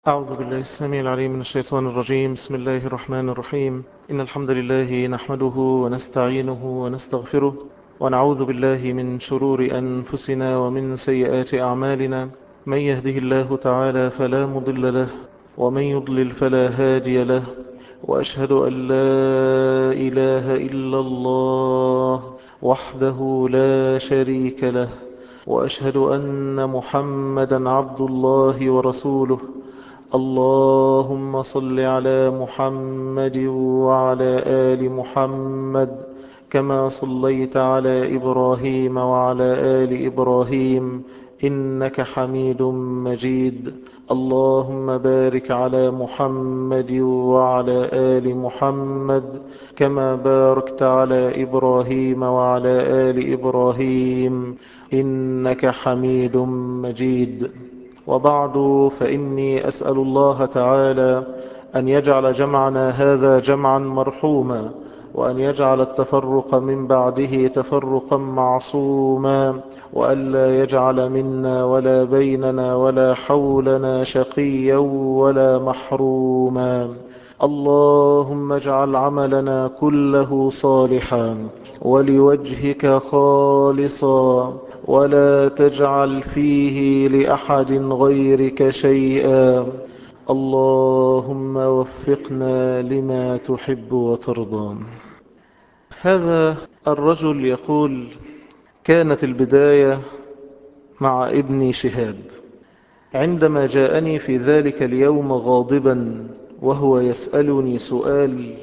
أعوذ بالله السميع العليم من الشيطان الرجيم بسم الله الرحمن الرحيم إن الحمد لله نحمده ونستعينه ونستغفره ونعوذ بالله من شرور أنفسنا ومن سيئات أعمالنا من يهده الله تعالى فلا مضل له ومن يضلل فلا هادي له وأشهد أن لا إله إلا الله وحده لا شريك له وأشهد أن محمدا عبد الله ورسوله اللهم صل على محمد وعلى آل محمد كما صليت على إبراهيم وعلى آل إبراهيم إنك حميد مجيد اللهم بارك على محمد وعلى آل محمد كما باركت على إبراهيم وعلى آل إبراهيم إنك حميد مجيد وبعد فإني أسأل الله تعالى أن يجعل جمعنا هذا جمعا مرحوما وأن يجعل التفرق من بعده تفرقا معصوما وألا يجعل منا ولا بيننا ولا حولنا شقيا ولا محروما اللهم اجعل عملنا كله صالحا ولوجهك خالصا ولا تجعل فيه لأحد غيرك شيئا اللهم وفقنا لما تحب وترضى هذا الرجل يقول كانت البداية مع ابني شهاب عندما جاءني في ذلك اليوم غاضبا وهو يسألني سؤال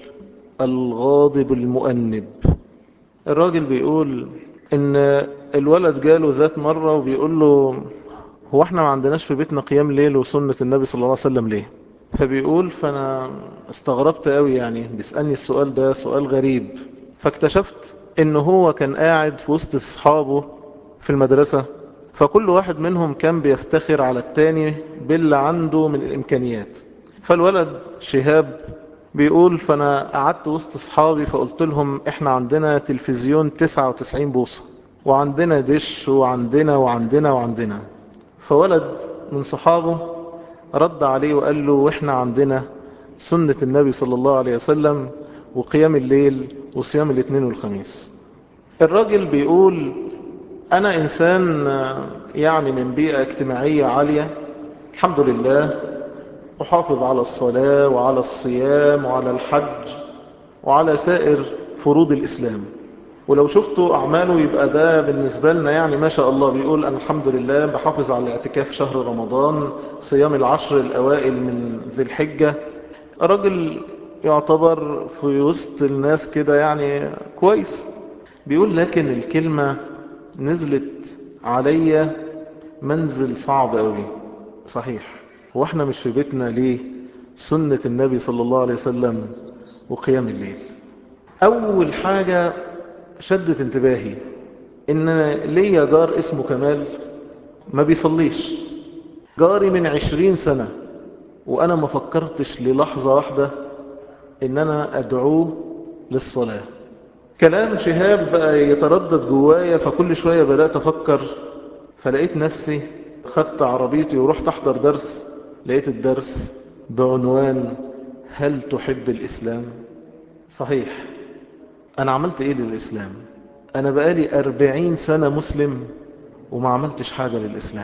الغاضب المؤنب الراجل بيقول ان الولد جاله ذات مرة وبيقول له هو احنا ما عندناش في بيتنا قيام ليل وسنة النبي صلى الله عليه وسلم ليه فبيقول فانا استغربت قوي يعني بيسألني السؤال ده سؤال غريب فاكتشفت ان هو كان قاعد في وسط اصحابه في المدرسة فكل واحد منهم كان بيفتخر على التاني باللي عنده من الامكانيات فالولد شهاب بيقول فانا قعدت وسط اصحابي فقلت لهم احنا عندنا تلفزيون 99 بوصة وعندنا دش وعندنا وعندنا وعندنا فولد من صحابه رد عليه وقال له واحنا عندنا سنة النبي صلى الله عليه وسلم وقيام الليل وصيام الاثنين والخميس الراجل بيقول انا انسان يعني من بيئة اجتماعية عالية الحمد لله أحافظ على الصلاة وعلى الصيام وعلى الحج وعلى سائر فروض الإسلام ولو شفتوا أعماله يبقى ده بالنسبة لنا يعني ما شاء الله بيقول أنا الحمد لله بحافظ على الاعتكاف شهر رمضان صيام العشر الأوائل من ذي الحجة راجل يعتبر في وسط الناس كده يعني كويس بيقول لكن الكلمة نزلت عليا منزل صعب قوي صحيح هو احنا مش في بيتنا ليه سنة النبي صلى الله عليه وسلم وقيام الليل أول حاجة شدت انتباهي إن ليا جار اسمه كمال ما بيصليش جاري من عشرين سنة وأنا ما فكرتش للحظة واحدة إن أنا أدعوه للصلاة كلام شهاب بقى يتردد جوايا فكل شوية بدأت أفكر فلقيت نفسي خدت عربيتي ورحت أحضر درس لقيت الدرس بعنوان هل تحب الإسلام صحيح أنا عملت إيه للإسلام أنا بقالي أربعين سنة مسلم وما عملتش حاجة للإسلام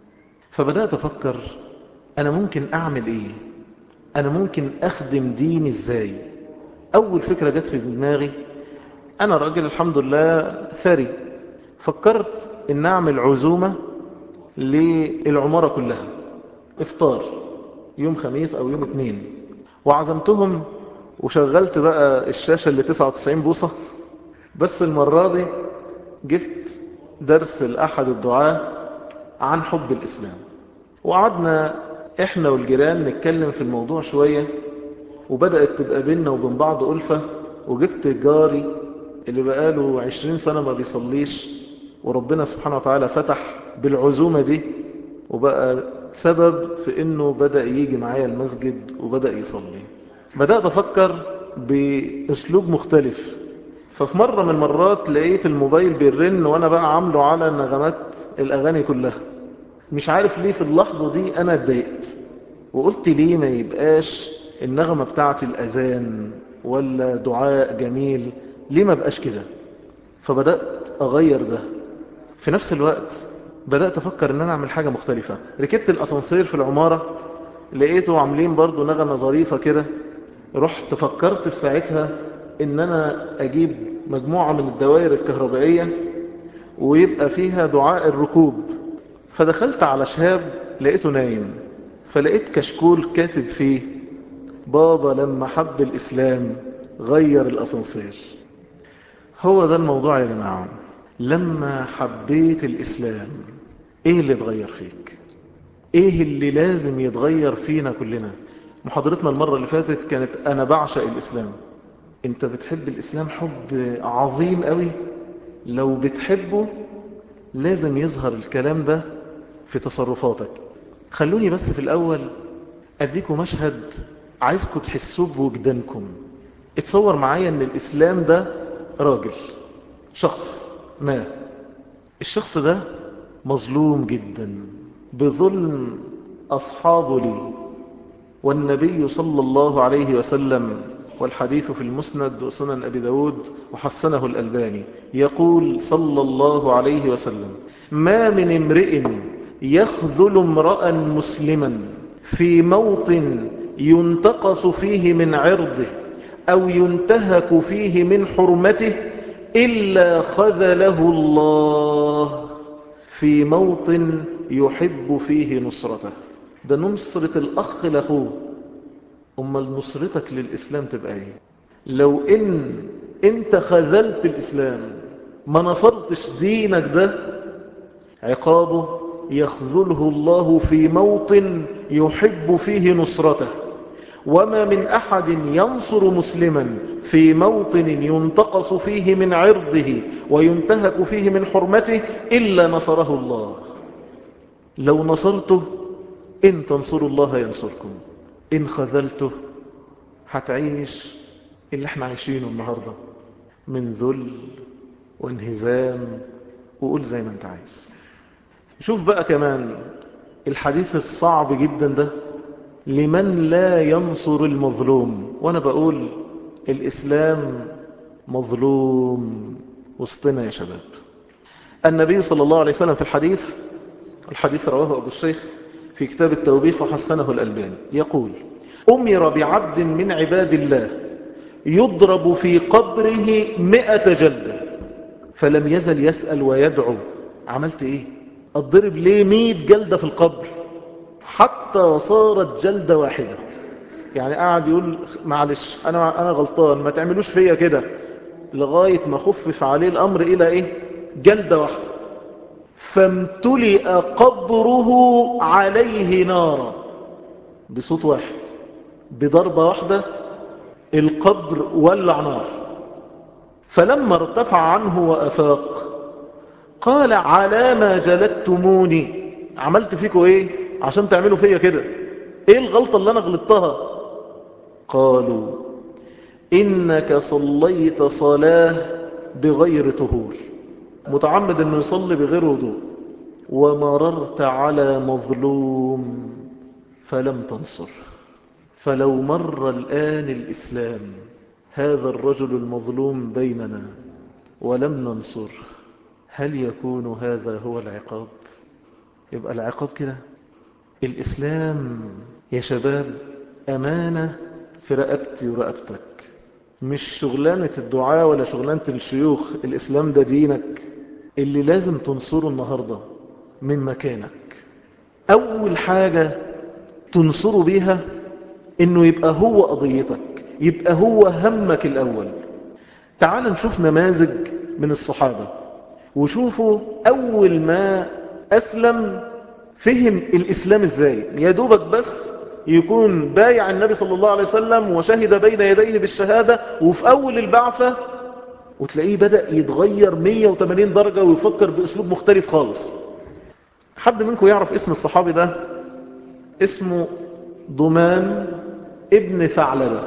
فبدأت أفكر أنا ممكن أعمل إيه أنا ممكن أخدم ديني إزاي أول فكرة جت في دماغي أنا راجل الحمد لله ثري فكرت إن أعمل عزومة للعمارة كلها افطار يوم خميس او يوم اثنين وعزمتهم وشغلت بقى الشاشة اللي 99 بوصة بس المرة دي جبت درس لأحد الدعاة عن حب الإسلام وقعدنا احنا والجيران نتكلم في الموضوع شوية وبدأت تبقى بيننا وبين بعض ألفة وجبت جاري اللي بقاله 20 سنة ما بيصليش وربنا سبحانه وتعالى فتح بالعزومة دي وبقى سبب في انه بدأ يجي معايا المسجد وبدأ يصلي بدأت افكر باسلوب مختلف ففي مرة من المرات لقيت الموبايل بيرن وانا بقى عامله على نغمات الاغاني كلها مش عارف ليه في اللحظة دي انا اتضايقت وقلت ليه ما يبقاش النغمة بتاعت الأذان ولا دعاء جميل ليه ما بقاش كده فبدأت أغير ده في نفس الوقت بدأت أفكر أن أنا أعمل حاجة مختلفة ركبت الأسانسير في العمارة لقيته عاملين برضو نغمة ظريفة كده رحت فكرت في ساعتها ان انا اجيب مجموعة من الدوائر الكهربائية ويبقى فيها دعاء الركوب فدخلت على شهاب لقيته نايم فلقيت كشكول كاتب فيه بابا لما حب الإسلام غير الأسانسير هو ده الموضوع يا جماعة لما حبيت الإسلام ايه اللي اتغير فيك ايه اللي لازم يتغير فينا كلنا محاضرتنا المرة اللي فاتت كانت انا بعشق الاسلام انت بتحب الاسلام حب عظيم قوي لو بتحبه لازم يظهر الكلام ده في تصرفاتك خلوني بس في الاول اديكم مشهد عايزكم تحسوه بوجدانكم اتصور معايا ان الاسلام ده راجل شخص ما الشخص ده مظلوم جدا بظلم أصحابه لي والنبي صلى الله عليه وسلم والحديث في المسند وسنن أبي داود وحسنه الألباني يقول صلى الله عليه وسلم ما من امرئ يخذل امرأ مسلما في موطن ينتقص فيه من عرضه أو ينتهك فيه من حرمته إلا خذله الله في موطن يحب فيه نصرته ده نصرة الأخ لأخوه أما نصرتك للإسلام تبقى ايه لو إن أنت خذلت الإسلام ما نصرتش دينك ده عقابه يخذله الله في موطن يحب فيه نصرته وما من أحد ينصر مسلما في موطن ينتقص فيه من عرضه وينتهك فيه من حرمته إلا نصره الله لو نصرته إن تنصروا الله ينصركم إن خذلته هتعيش اللي احنا عايشينه النهاردة من ذل وانهزام وقول زي ما انت عايز شوف بقى كمان الحديث الصعب جدا ده لمن لا ينصر المظلوم وانا بقول الاسلام مظلوم وسطنا يا شباب النبي صلى الله عليه وسلم في الحديث الحديث رواه ابو الشيخ في كتاب التوبيخ وحسنه الالباني يقول امر بعبد من عباد الله يضرب في قبره مئة جلدة فلم يزل يسأل ويدعو عملت ايه اضرب ليه مئة جلدة في القبر حتى صارت جلدة واحدة يعني قاعد يقول معلش أنا, أنا غلطان ما تعملوش فيا كده لغاية ما خفف عليه الأمر إلى إيه جلدة واحدة فامتلئ قبره عليه نارا بصوت واحد بضربة واحدة القبر ولع نار فلما ارتفع عنه وأفاق قال على ما جلدتموني عملت فيكم ايه عشان تعملوا فيا كده ايه الغلطة اللي انا غلطتها قالوا انك صليت صلاة بغير طهور متعمد انه يصلي بغير وضوء ومررت على مظلوم فلم تنصر فلو مر الآن الإسلام هذا الرجل المظلوم بيننا ولم ننصر هل يكون هذا هو العقاب يبقى العقاب كده الإسلام يا شباب أمانة في رقبتي ورقبتك مش شغلانة الدعاء ولا شغلانة الشيوخ الإسلام ده دينك اللي لازم تنصره النهاردة من مكانك أول حاجة تنصره بيها إنه يبقى هو قضيتك يبقى هو همك الأول تعال نشوف نماذج من الصحابة وشوفوا أول ما أسلم فهم الإسلام إزاي يا دوبك بس يكون بايع النبي صلى الله عليه وسلم وشهد بين يديه بالشهادة وفي أول البعثة وتلاقيه بدأ يتغير 180 درجة ويفكر بأسلوب مختلف خالص حد منكم يعرف اسم الصحابي ده اسمه ضمان ابن ثعلبة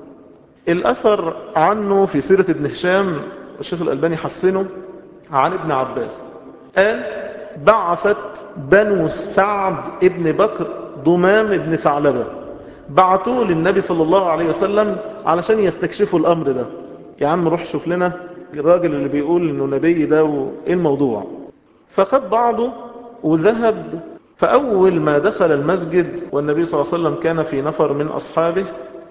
الأثر عنه في سيرة ابن هشام الشيخ الألباني حسنه عن ابن عباس قال بعثت بنو سعد ابن بكر ضمام بن ثعلبة بعتوه للنبي صلى الله عليه وسلم علشان يستكشفوا الأمر ده يا عم روح شوف لنا الراجل اللي بيقول انه نبي ده وايه الموضوع فخد بعضه وذهب فأول ما دخل المسجد والنبي صلى الله عليه وسلم كان في نفر من أصحابه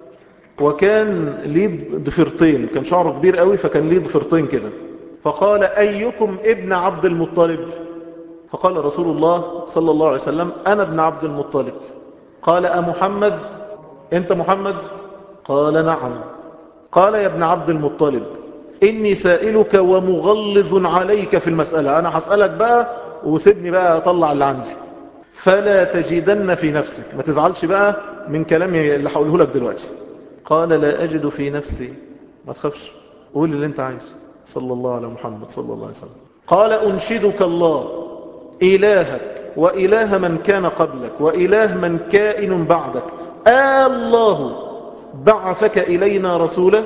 وكان ليه ضفرتين كان شعره كبير قوي فكان ليه ضفرتين كده فقال أيكم ابن عبد المطلب فقال رسول الله صلى الله عليه وسلم أنا ابن عبد المطلب قال أمحمد أنت محمد قال نعم قال يا ابن عبد المطلب إني سائلك ومغلظ عليك في المسألة أنا هسألك بقى وسيبني بقى أطلع اللي عندي فلا تجدن في نفسك ما تزعلش بقى من كلامي اللي هقوله لك دلوقتي قال لا أجد في نفسي ما تخافش قول اللي انت عايزه صلى الله على محمد صلى الله عليه وسلم قال أنشدك الله إلهك وإله من كان قبلك وإله من كائن بعدك آه الله بعثك إلينا رسولا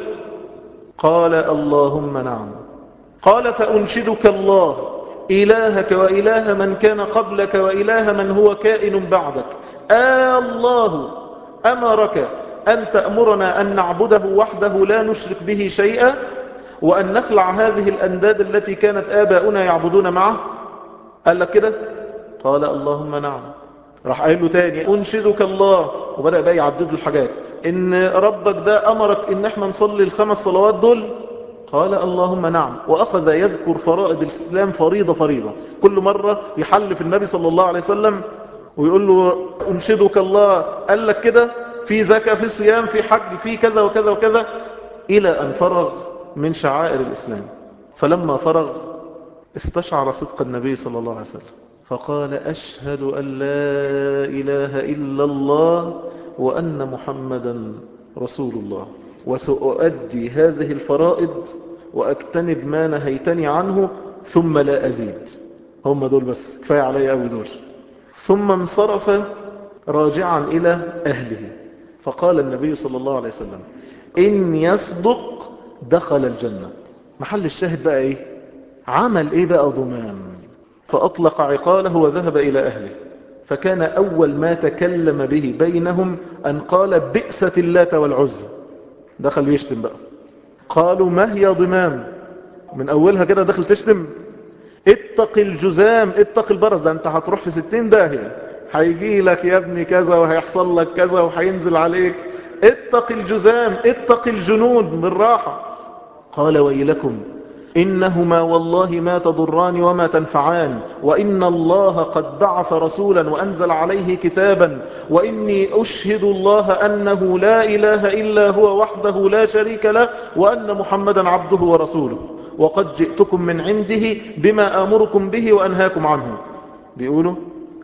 قال اللهم نعم قال فأنشدك الله إلهك وإله من كان قبلك وإله من هو كائن بعدك آه الله أمرك أن تأمرنا أن نعبده وحده لا نشرك به شيئا وأن نخلع هذه الأنداد التي كانت آباؤنا يعبدون معه قال لك كده قال اللهم نعم راح قايل له تاني أنشدك الله وبدأ بقى يعدد له الحاجات إن ربك ده أمرك إن احنا نصلي الخمس صلوات دول قال اللهم نعم وأخذ يذكر فرائض الإسلام فريضة فريضة كل مرة يحلف النبي صلى الله عليه وسلم ويقول له أنشدك الله قال لك كده في زكاة في صيام في حج في كذا وكذا وكذا إلى أن فرغ من شعائر الإسلام فلما فرغ استشعر صدق النبي صلى الله عليه وسلم فقال أشهد أن لا إله إلا الله وأن محمدا رسول الله وسأؤدي هذه الفرائض وأكتنب ما نهيتني عنه ثم لا أزيد هم دول بس كفاية علي أوي دول ثم انصرف راجعا إلى أهله فقال النبي صلى الله عليه وسلم إن يصدق دخل الجنة محل الشاهد بقى إيه عمل إيه بقى ضمام فأطلق عقاله وذهب إلى أهله فكان أول ما تكلم به بينهم أن قال بئسة اللات والعزة دخل يشتم بقى قالوا ما هي ضمام من أولها كده دخل تشتم اتق الجزام اتق البرز ده انت هتروح في ستين داهية هيجي لك يا ابني كذا وهيحصل لك كذا وهينزل عليك اتق الجزام اتق الجنود بالراحة قال ويلكم إنهما والله ما تضران وما تنفعان وإن الله قد بعث رسولا وأنزل عليه كتابا وإني أشهد الله أنه لا إله إلا هو وحده لا شريك له وأن محمدا عبده ورسوله وقد جئتكم من عنده بما آمركم به وأنهاكم عنه بيقولوا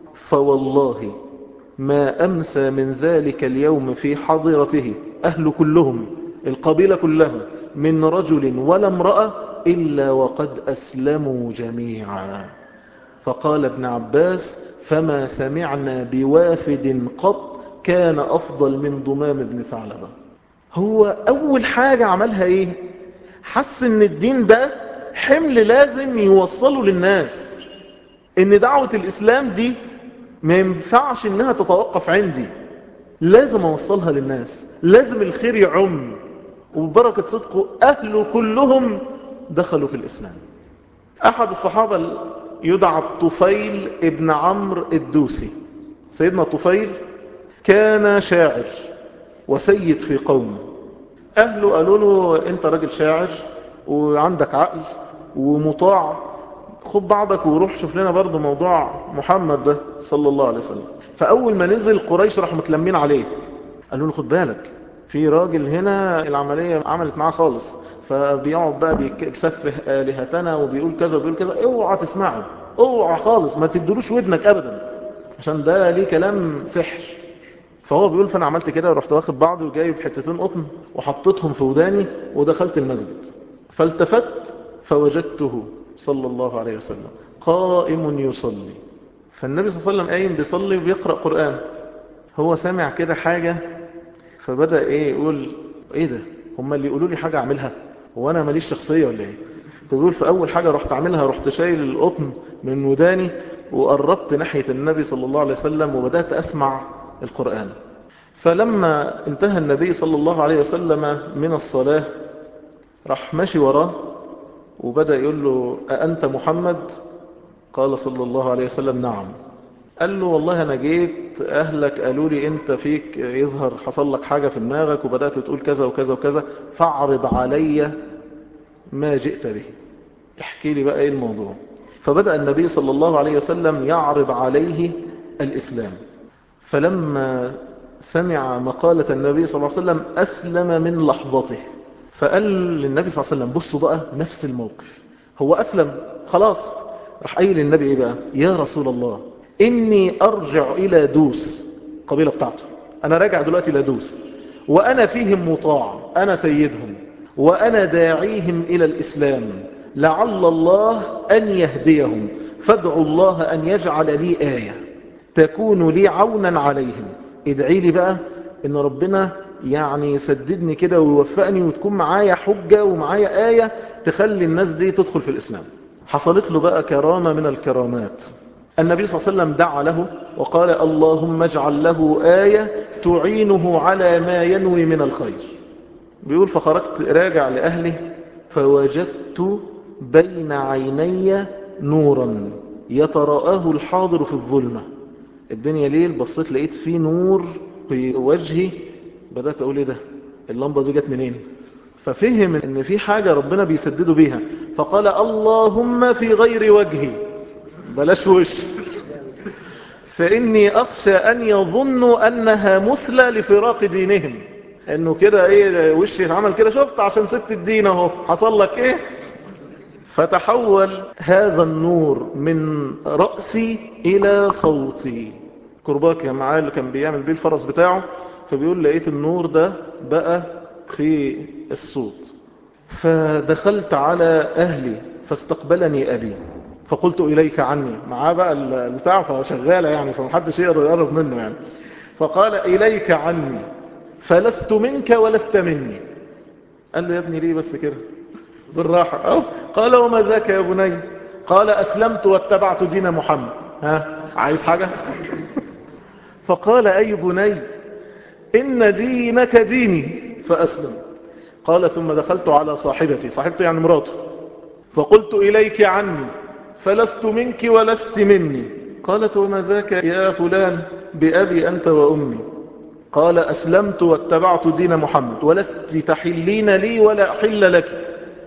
فوالله ما أمسى من ذلك اليوم في حضرته أهل كلهم القبيلة كلها من رجل ولا امرأة إلا وقد أسلموا جميعا فقال ابن عباس فما سمعنا بوافد قط كان أفضل من ضمام بن ثعلبة هو أول حاجة عملها إيه حس ان الدين ده حمل لازم يوصله للناس ان دعوة الإسلام دي ما ينفعش انها تتوقف عندي لازم اوصلها للناس لازم الخير يعم وببركة صدقه أهله كلهم دخلوا في الإسلام أحد الصحابة يدعى الطفيل ابن عمرو الدوسي سيدنا الطفيل كان شاعر وسيد في قومه أهله قالوا له أنت راجل شاعر وعندك عقل ومطاع خد بعضك وروح شوف لنا برضو موضوع محمد ده صلى الله عليه وسلم فأول ما نزل قريش راح متلمين عليه قالوا له خد بالك في راجل هنا العملية عملت معاه خالص فبيقعد بقى بيكسفه آلهتنا وبيقول كذا وبيقول كذا اوعى تسمعه اوعى خالص ما تدلوش ودنك أبدا عشان ده ليه كلام سحر فهو بيقول فانا عملت كده ورحت واخد بعضي وجايب حتتين قطن وحطيتهم في وداني ودخلت المسجد فالتفت فوجدته صلى الله عليه وسلم قائم يصلي فالنبي صلى الله عليه وسلم قايم بيصلي وبيقرأ قرآن هو سامع كده حاجة فبدأ ايه يقول ايه ده هم اللي يقولوا لي حاجة اعملها هو انا ماليش شخصية ولا ايه فبيقول في اول حاجة رحت اعملها رحت شايل القطن من وداني وقربت ناحية النبي صلى الله عليه وسلم وبدأت اسمع القرآن فلما انتهى النبي صلى الله عليه وسلم من الصلاة راح ماشي وراه وبدأ يقول له أأنت محمد قال صلى الله عليه وسلم نعم قال له والله أنا جيت أهلك قالوا لي أنت فيك يظهر حصل لك حاجة في دماغك وبدأت تقول كذا وكذا وكذا فاعرض علي ما جئت به احكي لي بقى ايه الموضوع فبدأ النبي صلى الله عليه وسلم يعرض عليه الإسلام فلما سمع مقالة النبي صلى الله عليه وسلم أسلم من لحظته فقال للنبي صلى الله عليه وسلم بصوا بقى نفس الموقف هو أسلم خلاص راح قايل للنبي ايه بقى يا رسول الله إني أرجع إلى دوس قبيلة بتاعته أنا راجع دلوقتي إلى دوس وأنا فيهم مطاع أنا سيدهم وأنا داعيهم إلى الإسلام لعل الله أن يهديهم فادعوا الله أن يجعل لي آية تكون لي عونا عليهم ادعي لي بقى ان ربنا يعني يسددني كده ويوفقني وتكون معايا حجة ومعايا آية تخلي الناس دي تدخل في الإسلام حصلت له بقى كرامة من الكرامات النبي صلى الله عليه وسلم دعا له وقال اللهم اجعل له آية تعينه على ما ينوي من الخير بيقول فخرجت راجع لأهله فوجدت بين عيني نورا يتراءاه الحاضر في الظلمة الدنيا ليل بصيت لقيت فيه نور في وجهي بدأت أقول إيه ده اللمبة دي جت منين ففهم ان في حاجة ربنا بيسدده بيها فقال اللهم في غير وجهي بلاش وش فإني أخشى أن يظنوا أنها مثلى لفراق دينهم انه كده ايه وشي اتعمل كده شفت عشان سبت الدين اهو حصل لك ايه فتحول هذا النور من رأسي إلى صوتي كرباك يا معاه اللي كان بيعمل بيه الفرس بتاعه فبيقول لقيت النور ده بقى في الصوت فدخلت على أهلي فاستقبلني أبي فقلت إليك عني معاه بقى البتاع فشغالة يعني فمحدش يقدر يقرب منه يعني فقال إليك عني فلست منك ولست مني قال له يا ابني ليه بس كده بالراحة أو قال وما ذاك يا بني قال أسلمت واتبعت دين محمد ها عايز حاجة فقال أي بني إن دينك ديني فأسلم قال ثم دخلت على صاحبتي صاحبتي يعني مراته فقلت إليك عني فلست منك ولست مني قالت وما ذاك يا فلان بأبي أنت وأمي قال أسلمت واتبعت دين محمد ولست تحلين لي ولا أحل لك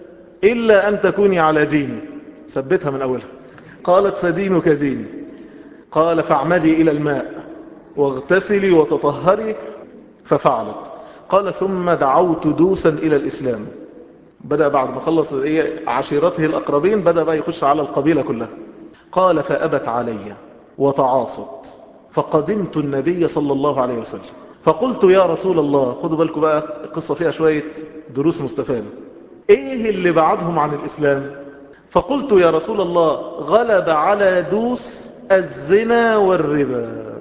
إلا أن تكوني على ديني ثبتها من أولها قالت فدينك ديني قال فاعمدي إلى الماء واغتسلي وتطهري ففعلت قال ثم دعوت دوسا إلى الإسلام بدأ بعد ما خلص عشيرته الأقربين بدأ بقى يخش على القبيلة كلها قال فأبت علي وتعاصت فقدمت النبي صلى الله عليه وسلم فقلت يا رسول الله خدوا بالكم بقى القصة فيها شوية دروس مستفادة ايه اللي بعدهم عن الاسلام فقلت يا رسول الله غلب على دوس الزنا والربا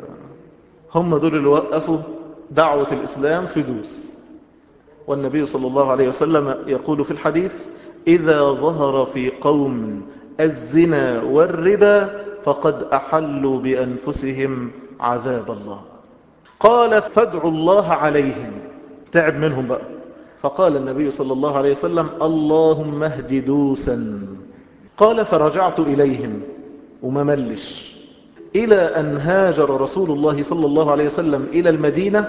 هم دول اللي وقفوا دعوة الاسلام في دوس والنبي صلى الله عليه وسلم يقول في الحديث اذا ظهر في قوم الزنا والربا فقد احلوا بانفسهم عذاب الله قال فادعوا الله عليهم تعب منهم بقى فقال النبي صلى الله عليه وسلم اللهم اهد دوسا قال فرجعت إليهم وما ملش إلى أن هاجر رسول الله صلى الله عليه وسلم إلى المدينة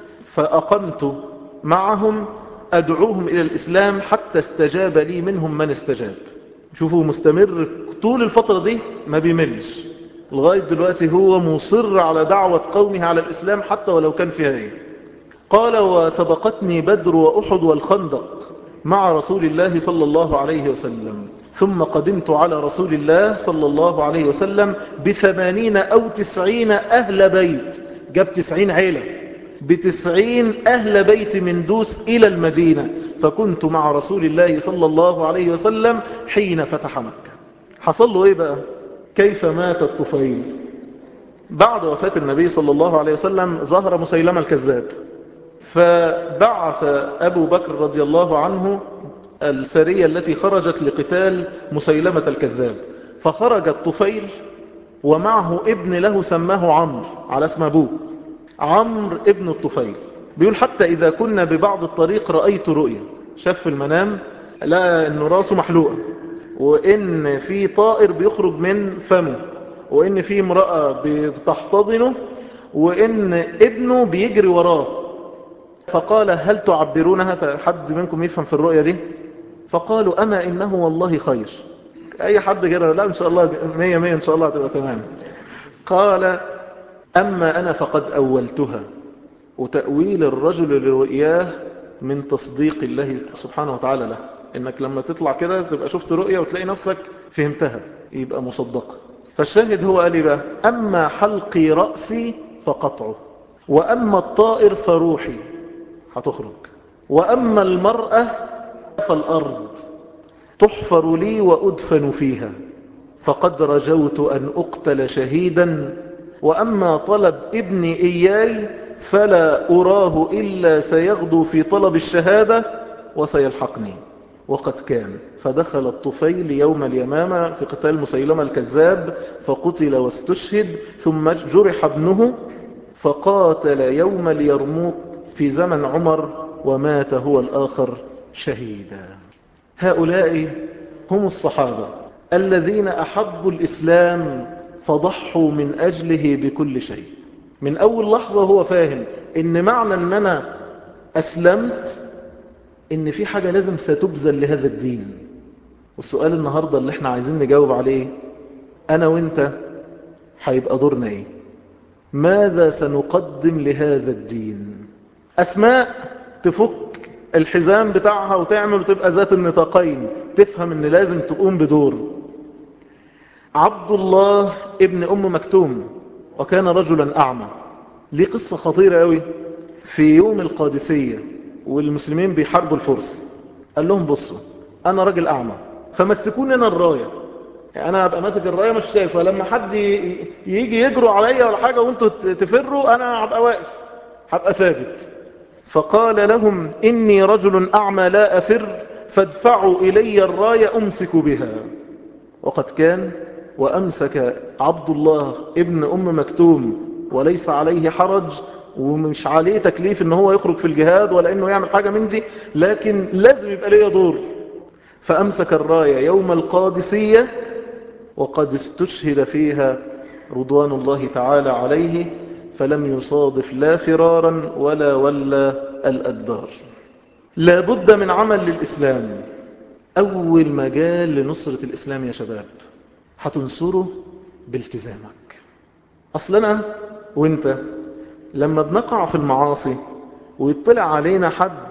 فأقمت معهم أدعوهم إلى الإسلام حتى استجاب لي منهم من استجاب شوفوا مستمر طول الفترة دي ما بيملش لغاية دلوقتي هو مصر على دعوة قومه على الإسلام حتى ولو كان فيها ايه قال وسبقتني بدر وأحد والخندق مع رسول الله صلى الله عليه وسلم ثم قدمت على رسول الله صلى الله عليه وسلم بثمانين أو تسعين أهل بيت جاب تسعين عيلة بتسعين أهل بيت من دوس إلى المدينة فكنت مع رسول الله صلى الله عليه وسلم حين فتح مكة حصل له إيه بقى كيف مات الطفيل بعد وفاة النبي صلى الله عليه وسلم ظهر مسيلمة الكذاب فبعث أبو بكر رضي الله عنه السرية التي خرجت لقتال مسيلمة الكذاب فخرج الطفيل ومعه ابن له سماه عمرو على اسم أبوه عمرو ابن الطفيل بيقول حتى إذا كنا ببعض الطريق رأيت رؤيا شاف في المنام لقى أن راسه محلوقة وإن في طائر بيخرج من فمه وإن في امرأة بتحتضنه وإن ابنه بيجري وراه فقال هل تعبرونها حد منكم يفهم في الرؤيا دي فقالوا أما إنه والله خير أي حد كده لا إن شاء الله مية مية إن شاء الله هتبقى تمام قال أما أنا فقد أولتها وتأويل الرجل لرؤياه من تصديق الله سبحانه وتعالى له إنك لما تطلع كده تبقى شفت رؤية وتلاقي نفسك فهمتها يبقى مصدقة فالشاهد هو قال بقى أما حلقي رأسي فقطعه وأما الطائر فروحي هتخرج وأما المرأة فالأرض تحفر لي وأدفن فيها فقد رجوت أن أقتل شهيدا وأما طلب ابني إياي فلا أراه إلا سيغدو في طلب الشهادة وسيلحقني وقد كان فدخل الطفيل يوم اليمامة في قتال مسيلمة الكذاب فقتل واستشهد ثم جرح ابنه فقاتل يوم اليرموك في زمن عمر ومات هو الآخر شهيدا هؤلاء هم الصحابة الذين أحبوا الإسلام فضحوا من أجله بكل شيء من أول لحظة هو فاهم إن معنى أن أنا أسلمت إن في حاجة لازم ستبذل لهذا الدين والسؤال النهاردة اللي احنا عايزين نجاوب عليه أنا وإنت هيبقى دورنا إيه ماذا سنقدم لهذا الدين أسماء تفك الحزام بتاعها وتعمل وتبقى ذات النطاقين تفهم ان لازم تقوم بدور عبد الله ابن ام مكتوم وكان رجلا اعمى ليه قصة خطيرة قوي في يوم القادسية والمسلمين بيحاربوا الفرس قال لهم بصوا انا راجل اعمى فمسكوني انا الراية يعني انا ابقى ماسك الراية مش شايف فلما حد يجي يجروا عليا ولا حاجة وانتوا تفروا انا هبقى واقف هبقى ثابت فقال لهم إني رجل أعمى لا أفر فادفعوا إلي الراية أمسك بها وقد كان وأمسك عبد الله ابن أم مكتوم وليس عليه حرج ومش عليه تكليف ان هو يخرج في الجهاد ولا انه يعمل حاجة من دي لكن لازم يبقى ليه دور فأمسك الراية يوم القادسية وقد استشهد فيها رضوان الله تعالى عليه فلم يصادف لا فرارا ولا ولا الأدبار لا بد من عمل للإسلام أول مجال لنصرة الإسلام يا شباب هتنصره بالتزامك أصلنا وانت لما بنقع في المعاصي ويطلع علينا حد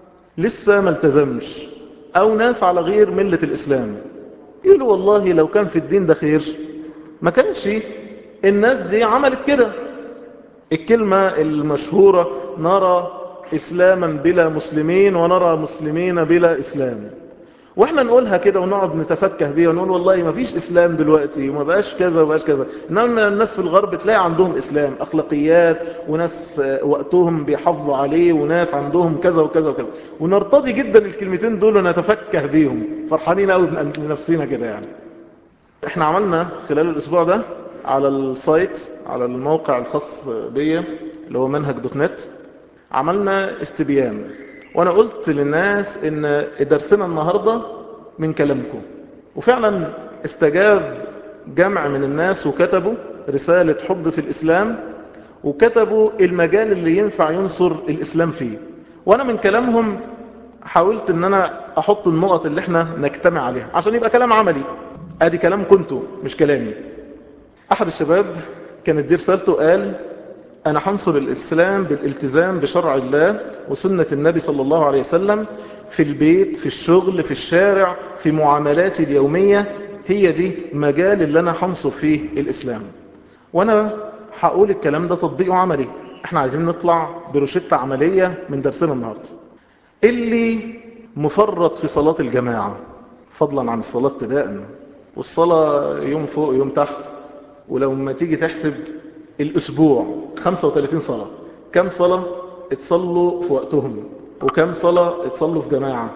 لسه ما التزمش أو ناس على غير ملة الإسلام يقولوا والله لو كان في الدين ده خير ما كانش الناس دي عملت كده الكلمة المشهورة نرى إسلاما بلا مسلمين ونرى مسلمين بلا إسلام واحنا نقولها كده ونقعد نتفكه بيها ونقول والله ما فيش إسلام دلوقتي وما بقاش كذا وما بقاش كذا إنما الناس في الغرب تلاقي عندهم إسلام أخلاقيات وناس وقتهم بيحافظوا عليه وناس عندهم كذا وكذا وكذا ونرتضي جدا الكلمتين دول ونتفكه بيهم فرحانين قوي بنفسنا كده يعني احنا عملنا خلال الأسبوع ده على السايت على الموقع الخاص بيا اللي هو منهج دوت نت عملنا استبيان وانا قلت للناس ان درسنا النهاردة من كلامكم وفعلا استجاب جمع من الناس وكتبوا رسالة حب في الإسلام وكتبوا المجال اللي ينفع ينصر الإسلام فيه وانا من كلامهم حاولت ان انا احط النقط اللي احنا نجتمع عليها عشان يبقى كلام عملي ادي كلام كنتوا مش كلامي احد الشباب كانت دي رسالته قال انا هنصر الاسلام بالالتزام بشرع الله وسنة النبي صلى الله عليه وسلم في البيت في الشغل في الشارع في معاملاتي اليومية هي دي مجال اللي انا هنصر فيه الاسلام وانا هقول الكلام ده تطبيقه عملي احنا عايزين نطلع بروشتة عملية من درسنا النهاردة اللي مفرط في صلاة الجماعة فضلا عن الصلاة ابتداء والصلاة يوم فوق يوم تحت ولو ما تيجي تحسب الأسبوع 35 صلاة كم صلاة اتصلوا في وقتهم وكم صلاة اتصلوا في جماعة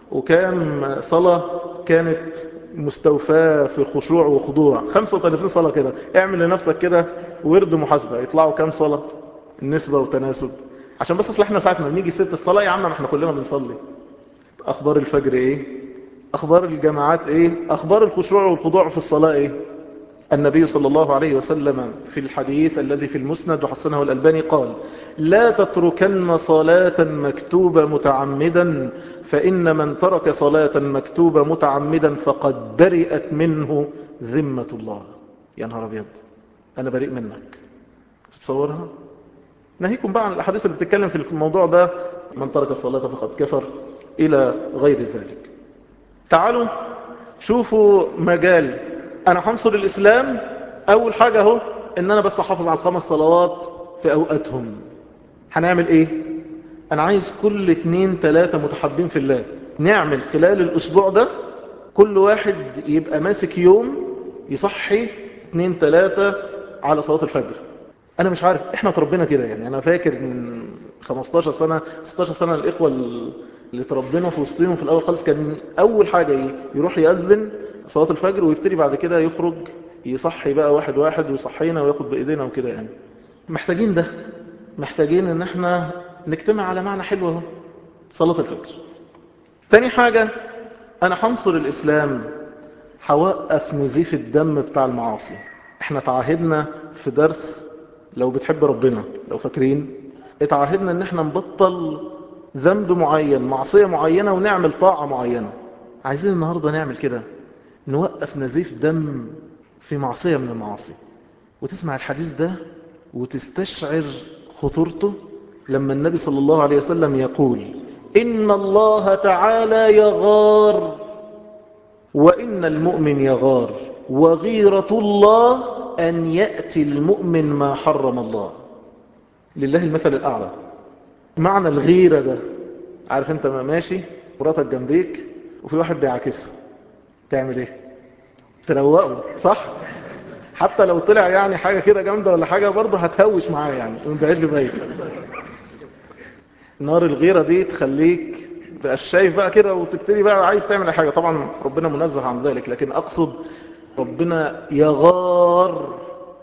وكم صلاة كانت مستوفاة في الخشوع وخضوع 35 صلاة كده اعمل لنفسك كده ورد محاسبة يطلعوا كم صلاة النسبة وتناسب عشان بس اصل احنا ساعة ما بنيجي سيرة الصلاة يا عم ما احنا كلنا بنصلي اخبار الفجر ايه اخبار الجماعات ايه اخبار الخشوع والخضوع في الصلاة ايه النبي صلى الله عليه وسلم في الحديث الذي في المسند وحسنه الألباني قال لا تتركن صلاة مكتوبة متعمدا فإن من ترك صلاة مكتوبة متعمدا فقد برئت منه ذمة الله يا نهار أبيض أنا بريء منك تتصورها ناهيكم بقى عن الأحاديث اللي بتتكلم في الموضوع ده من ترك الصلاة فقد كفر إلى غير ذلك تعالوا شوفوا مجال أنا هنصر الإسلام أول حاجة اهو إن أنا بس أحافظ على الخمس صلوات في أوقاتهم هنعمل إيه؟ أنا عايز كل اتنين تلاتة متحبين في الله نعمل خلال الأسبوع ده كل واحد يبقى ماسك يوم يصحي اتنين تلاتة على صلاة الفجر أنا مش عارف إحنا تربينا كده يعني أنا فاكر من 15 سنة 16 سنة الإخوة اللي تربينا في وسطهم في الأول خالص كان أول حاجة يروح يأذن صلاة الفجر ويبتدي بعد كده يخرج يصحي بقى واحد واحد ويصحينا وياخد بإيدينا وكده يعني محتاجين ده محتاجين ان احنا نجتمع على معنى حلو اهو صلاة الفجر تاني حاجة انا هنصر الاسلام هوقف نزيف الدم بتاع المعاصي احنا تعاهدنا في درس لو بتحب ربنا لو فاكرين اتعاهدنا ان احنا نبطل ذنب معين معصية معينة ونعمل طاعة معينة عايزين النهاردة نعمل كده نوقف نزيف دم في معصية من المعاصي وتسمع الحديث ده وتستشعر خطورته لما النبي صلى الله عليه وسلم يقول إن الله تعالى يغار وإن المؤمن يغار وغيرة الله أن يأتي المؤمن ما حرم الله لله المثل الأعلى معنى الغيرة ده عارف انت ما ماشي مراتك جنبيك وفي واحد بيعاكسها تعمل ايه تروقه صح حتى لو طلع يعني حاجة كده جامدة ولا حاجة برضه هتهوش معاه يعني من بعيد لبعيد نار الغيرة دي تخليك بقى شايف بقى كده وتبتدي بقى عايز تعمل حاجة طبعا ربنا منزه عن ذلك لكن أقصد ربنا يغار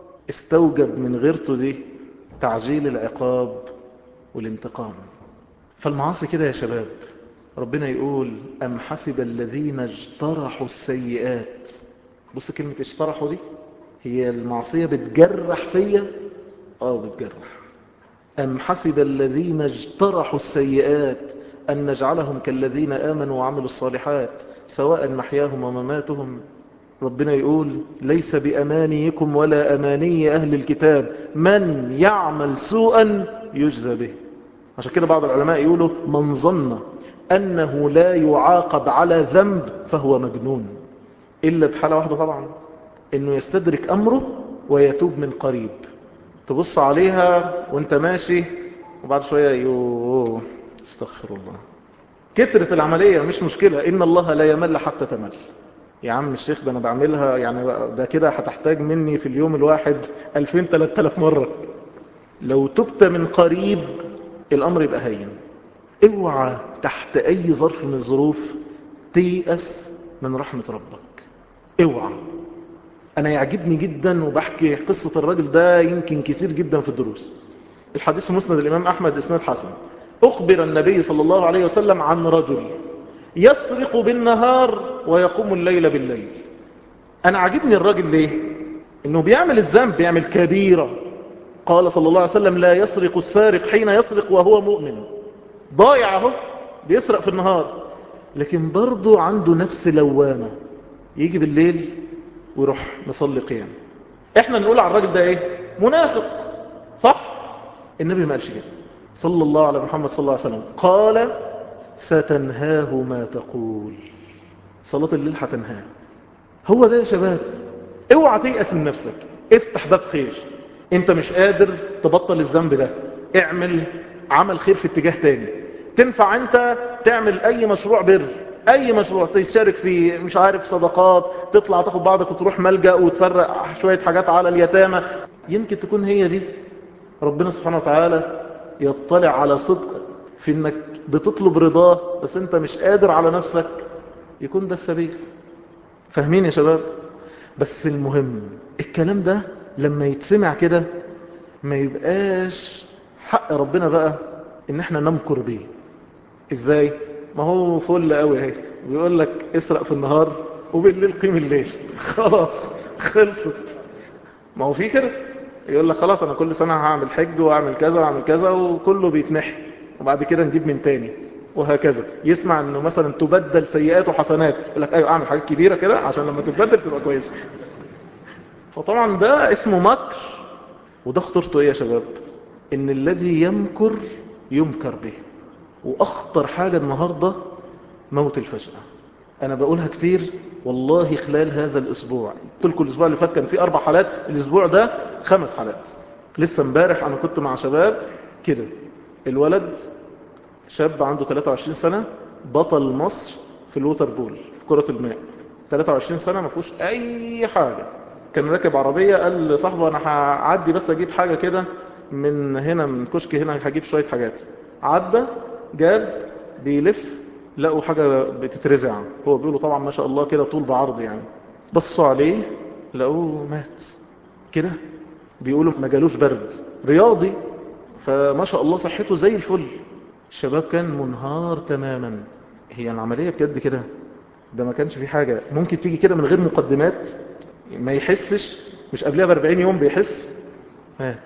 استوجب من غيرته دي تعجيل العقاب والانتقام فالمعاصي كده يا شباب ربنا يقول أم حسب الذين اجترحوا السيئات بص كلمة اجترحوا دي هي المعصية بتجرح فيا اه بتجرح أم حسب الذين اجترحوا السيئات أن نجعلهم كالذين آمنوا وعملوا الصالحات سواء محياهم ومماتهم ربنا يقول ليس بأمانيكم ولا أماني أهل الكتاب من يعمل سوءا يجزى به عشان كده بعض العلماء يقولوا من ظن أنه لا يعاقب على ذنب فهو مجنون إلا بحالة واحدة طبعا أنه يستدرك أمره ويتوب من قريب تبص عليها وانت ماشي وبعد شوية يوه استغفر الله كترة العملية مش مشكلة إن الله لا يمل حتى تمل يا عم الشيخ ده أنا بعملها يعني ده كده هتحتاج مني في اليوم الواحد 2000 3000 مرة لو تبت من قريب الأمر يبقى هين اوعى تحت أي ظرف من الظروف تيأس من رحمة ربك اوعى أنا يعجبني جدا وبحكي قصة الراجل ده يمكن كتير جدا في الدروس الحديث في مسند الإمام أحمد إسناد حسن أخبر النبي صلى الله عليه وسلم عن رجل يسرق بالنهار ويقوم الليل بالليل أنا عجبني الراجل ليه إنه بيعمل الذنب بيعمل كبيرة قال صلى الله عليه وسلم لا يسرق السارق حين يسرق وهو مؤمن ضايع اهو بيسرق في النهار لكن برضه عنده نفس لوامة يجي بالليل ويروح مصلي قيام احنا نقول على الراجل ده ايه منافق صح النبي ما قالش كده صلى الله على محمد صلى الله عليه وسلم قال ستنهاه ما تقول صلاة الليل هتنهاه هو ده يا شباب اوعى تيأس من نفسك افتح باب خير انت مش قادر تبطل الذنب ده اعمل عمل خير في اتجاه تاني تنفع انت تعمل اي مشروع بر اي مشروع تشارك في مش عارف صدقات تطلع تاخد بعضك وتروح ملجأ وتفرق شوية حاجات على اليتامى يمكن تكون هي دي ربنا سبحانه وتعالى يطلع على صدق في انك بتطلب رضاه بس انت مش قادر على نفسك يكون ده السبيل فاهمين يا شباب بس المهم الكلام ده لما يتسمع كده ما يبقاش حق ربنا بقى ان احنا نمكر بيه ازاي ما هو فل قوي اهي بيقول لك اسرق في النهار وبالليل قيم الليل خلاص خلصت ما هو في كده يقول لك خلاص انا كل سنة هعمل حج واعمل كذا واعمل كذا وكله بيتنحي وبعد كده نجيب من تاني وهكذا يسمع انه مثلا تبدل سيئات وحسنات يقول لك ايوه اعمل حاجات كبيرة كده عشان لما تتبدل تبقى كويسة فطبعا ده اسمه مكر وده خطورته ايه يا شباب ان الذي يمكر يمكر به واخطر حاجة النهاردة موت الفجأة انا بقولها كتير والله خلال هذا الاسبوع قلت لكم الاسبوع اللي فات كان فيه اربع حالات الاسبوع ده خمس حالات لسه امبارح انا كنت مع شباب كده الولد شاب عنده 23 سنة بطل مصر في الووتر بول في كرة الماء 23 سنة ما فيهوش اي حاجة كان راكب عربية قال لصاحبه انا هعدي بس اجيب حاجة كده من هنا من كشك هنا هجيب شوية حاجات عدى جاب بيلف لقوا حاجة بتترزع هو بيقولوا طبعا ما شاء الله كده طول بعرض يعني بصوا عليه لقوه مات كده بيقولوا ما جالوش برد رياضي فما شاء الله صحته زي الفل الشباب كان منهار تماما هي العملية بجد كده ده ما كانش في حاجة ممكن تيجي كده من غير مقدمات ما يحسش مش قبلها ب 40 يوم بيحس مات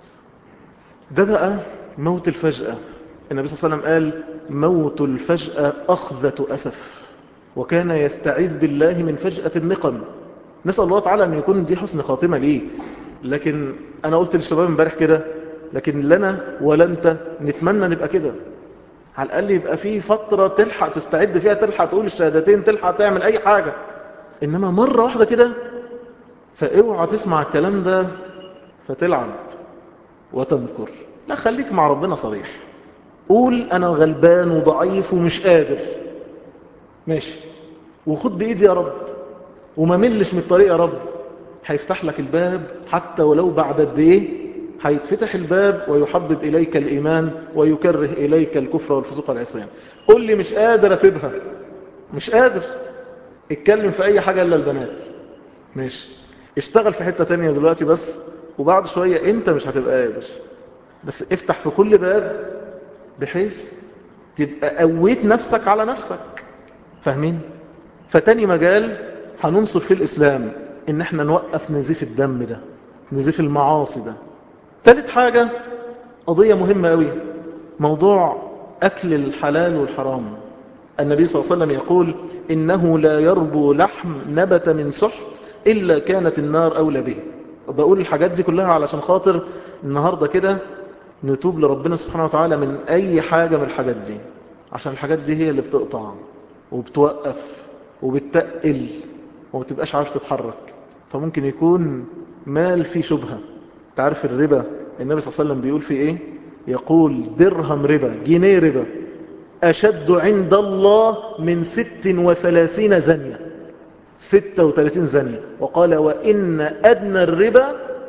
ده بقى موت الفجأة النبي صلى الله عليه وسلم قال موت الفجأة أخذة أسف وكان يستعيذ بالله من فجأة النقم نسأل الله تعالى أن يكون دي حسن خاتمة ليه لكن أنا قلت للشباب امبارح كده لكن لنا ولا أنت نتمنى نبقى كده على الأقل يبقى في فترة تلحق تستعد فيها تلحق تقول الشهادتين تلحق تعمل أي حاجة إنما مرة واحدة كده فاوعى تسمع الكلام ده فتلعب وتمكر لا خليك مع ربنا صريح قول أنا غلبان وضعيف ومش قادر ماشي وخد بإيدي يا رب وما ملش من الطريق يا رب هيفتح لك الباب حتى ولو بعد قد ايه هيتفتح الباب ويحبب إليك الإيمان ويكره إليك الكفر والفسوق والعصيان قل لي مش قادر أسيبها مش قادر اتكلم في أي حاجة إلا البنات ماشي اشتغل في حتة تانية دلوقتي بس وبعد شوية انت مش هتبقى قادر بس افتح في كل باب بحيث تبقى قويت نفسك على نفسك فاهمين فتاني مجال هننصر في الإسلام ان احنا نوقف نزيف الدم ده نزيف المعاصي ده ثالث حاجة قضية مهمة قوي موضوع أكل الحلال والحرام النبي صلى الله عليه وسلم يقول إنه لا يربو لحم نبت من سحت إلا كانت النار أولى به بقول الحاجات دي كلها علشان خاطر النهاردة كده نتوب لربنا سبحانه وتعالى من أي حاجة من الحاجات دي عشان الحاجات دي هي اللي بتقطع وبتوقف وبتقل ومتبقاش عارف تتحرك فممكن يكون مال فيه شبهة تعرف الربا النبي صلى الله عليه وسلم بيقول فيه ايه يقول درهم ربا جنيه ربا أشد عند الله من ست وثلاثين زنية ستة وثلاثين زنية وقال وإن أدنى الربا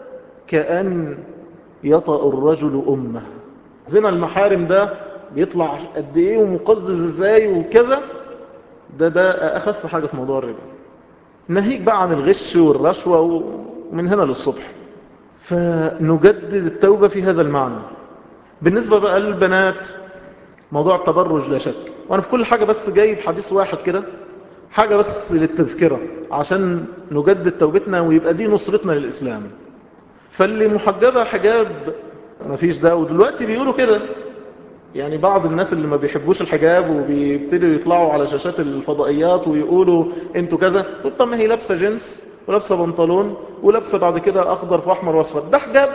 كأن يطأ الرجل أمه زنا المحارم ده بيطلع قد ايه ومقزز ازاي وكذا ده ده أخف حاجة في موضوع الربا ناهيك بقى عن الغش والرشوة ومن هنا للصبح فنجدد التوبة في هذا المعنى بالنسبة بقى للبنات موضوع التبرج لا شك وانا في كل حاجة بس جايب حديث واحد كده حاجة بس للتذكرة عشان نجدد توبتنا ويبقى دي نصرتنا للإسلام فاللي محجبة حجاب مفيش ده ودلوقتي بيقولوا كده يعني بعض الناس اللي ما بيحبوش الحجاب وبيبتدوا يطلعوا على شاشات الفضائيات ويقولوا انتوا كذا تقول طب ما هي لابسه جنس ولابسه بنطلون ولابسه بعد كده اخضر واحمر واصفر ده حجاب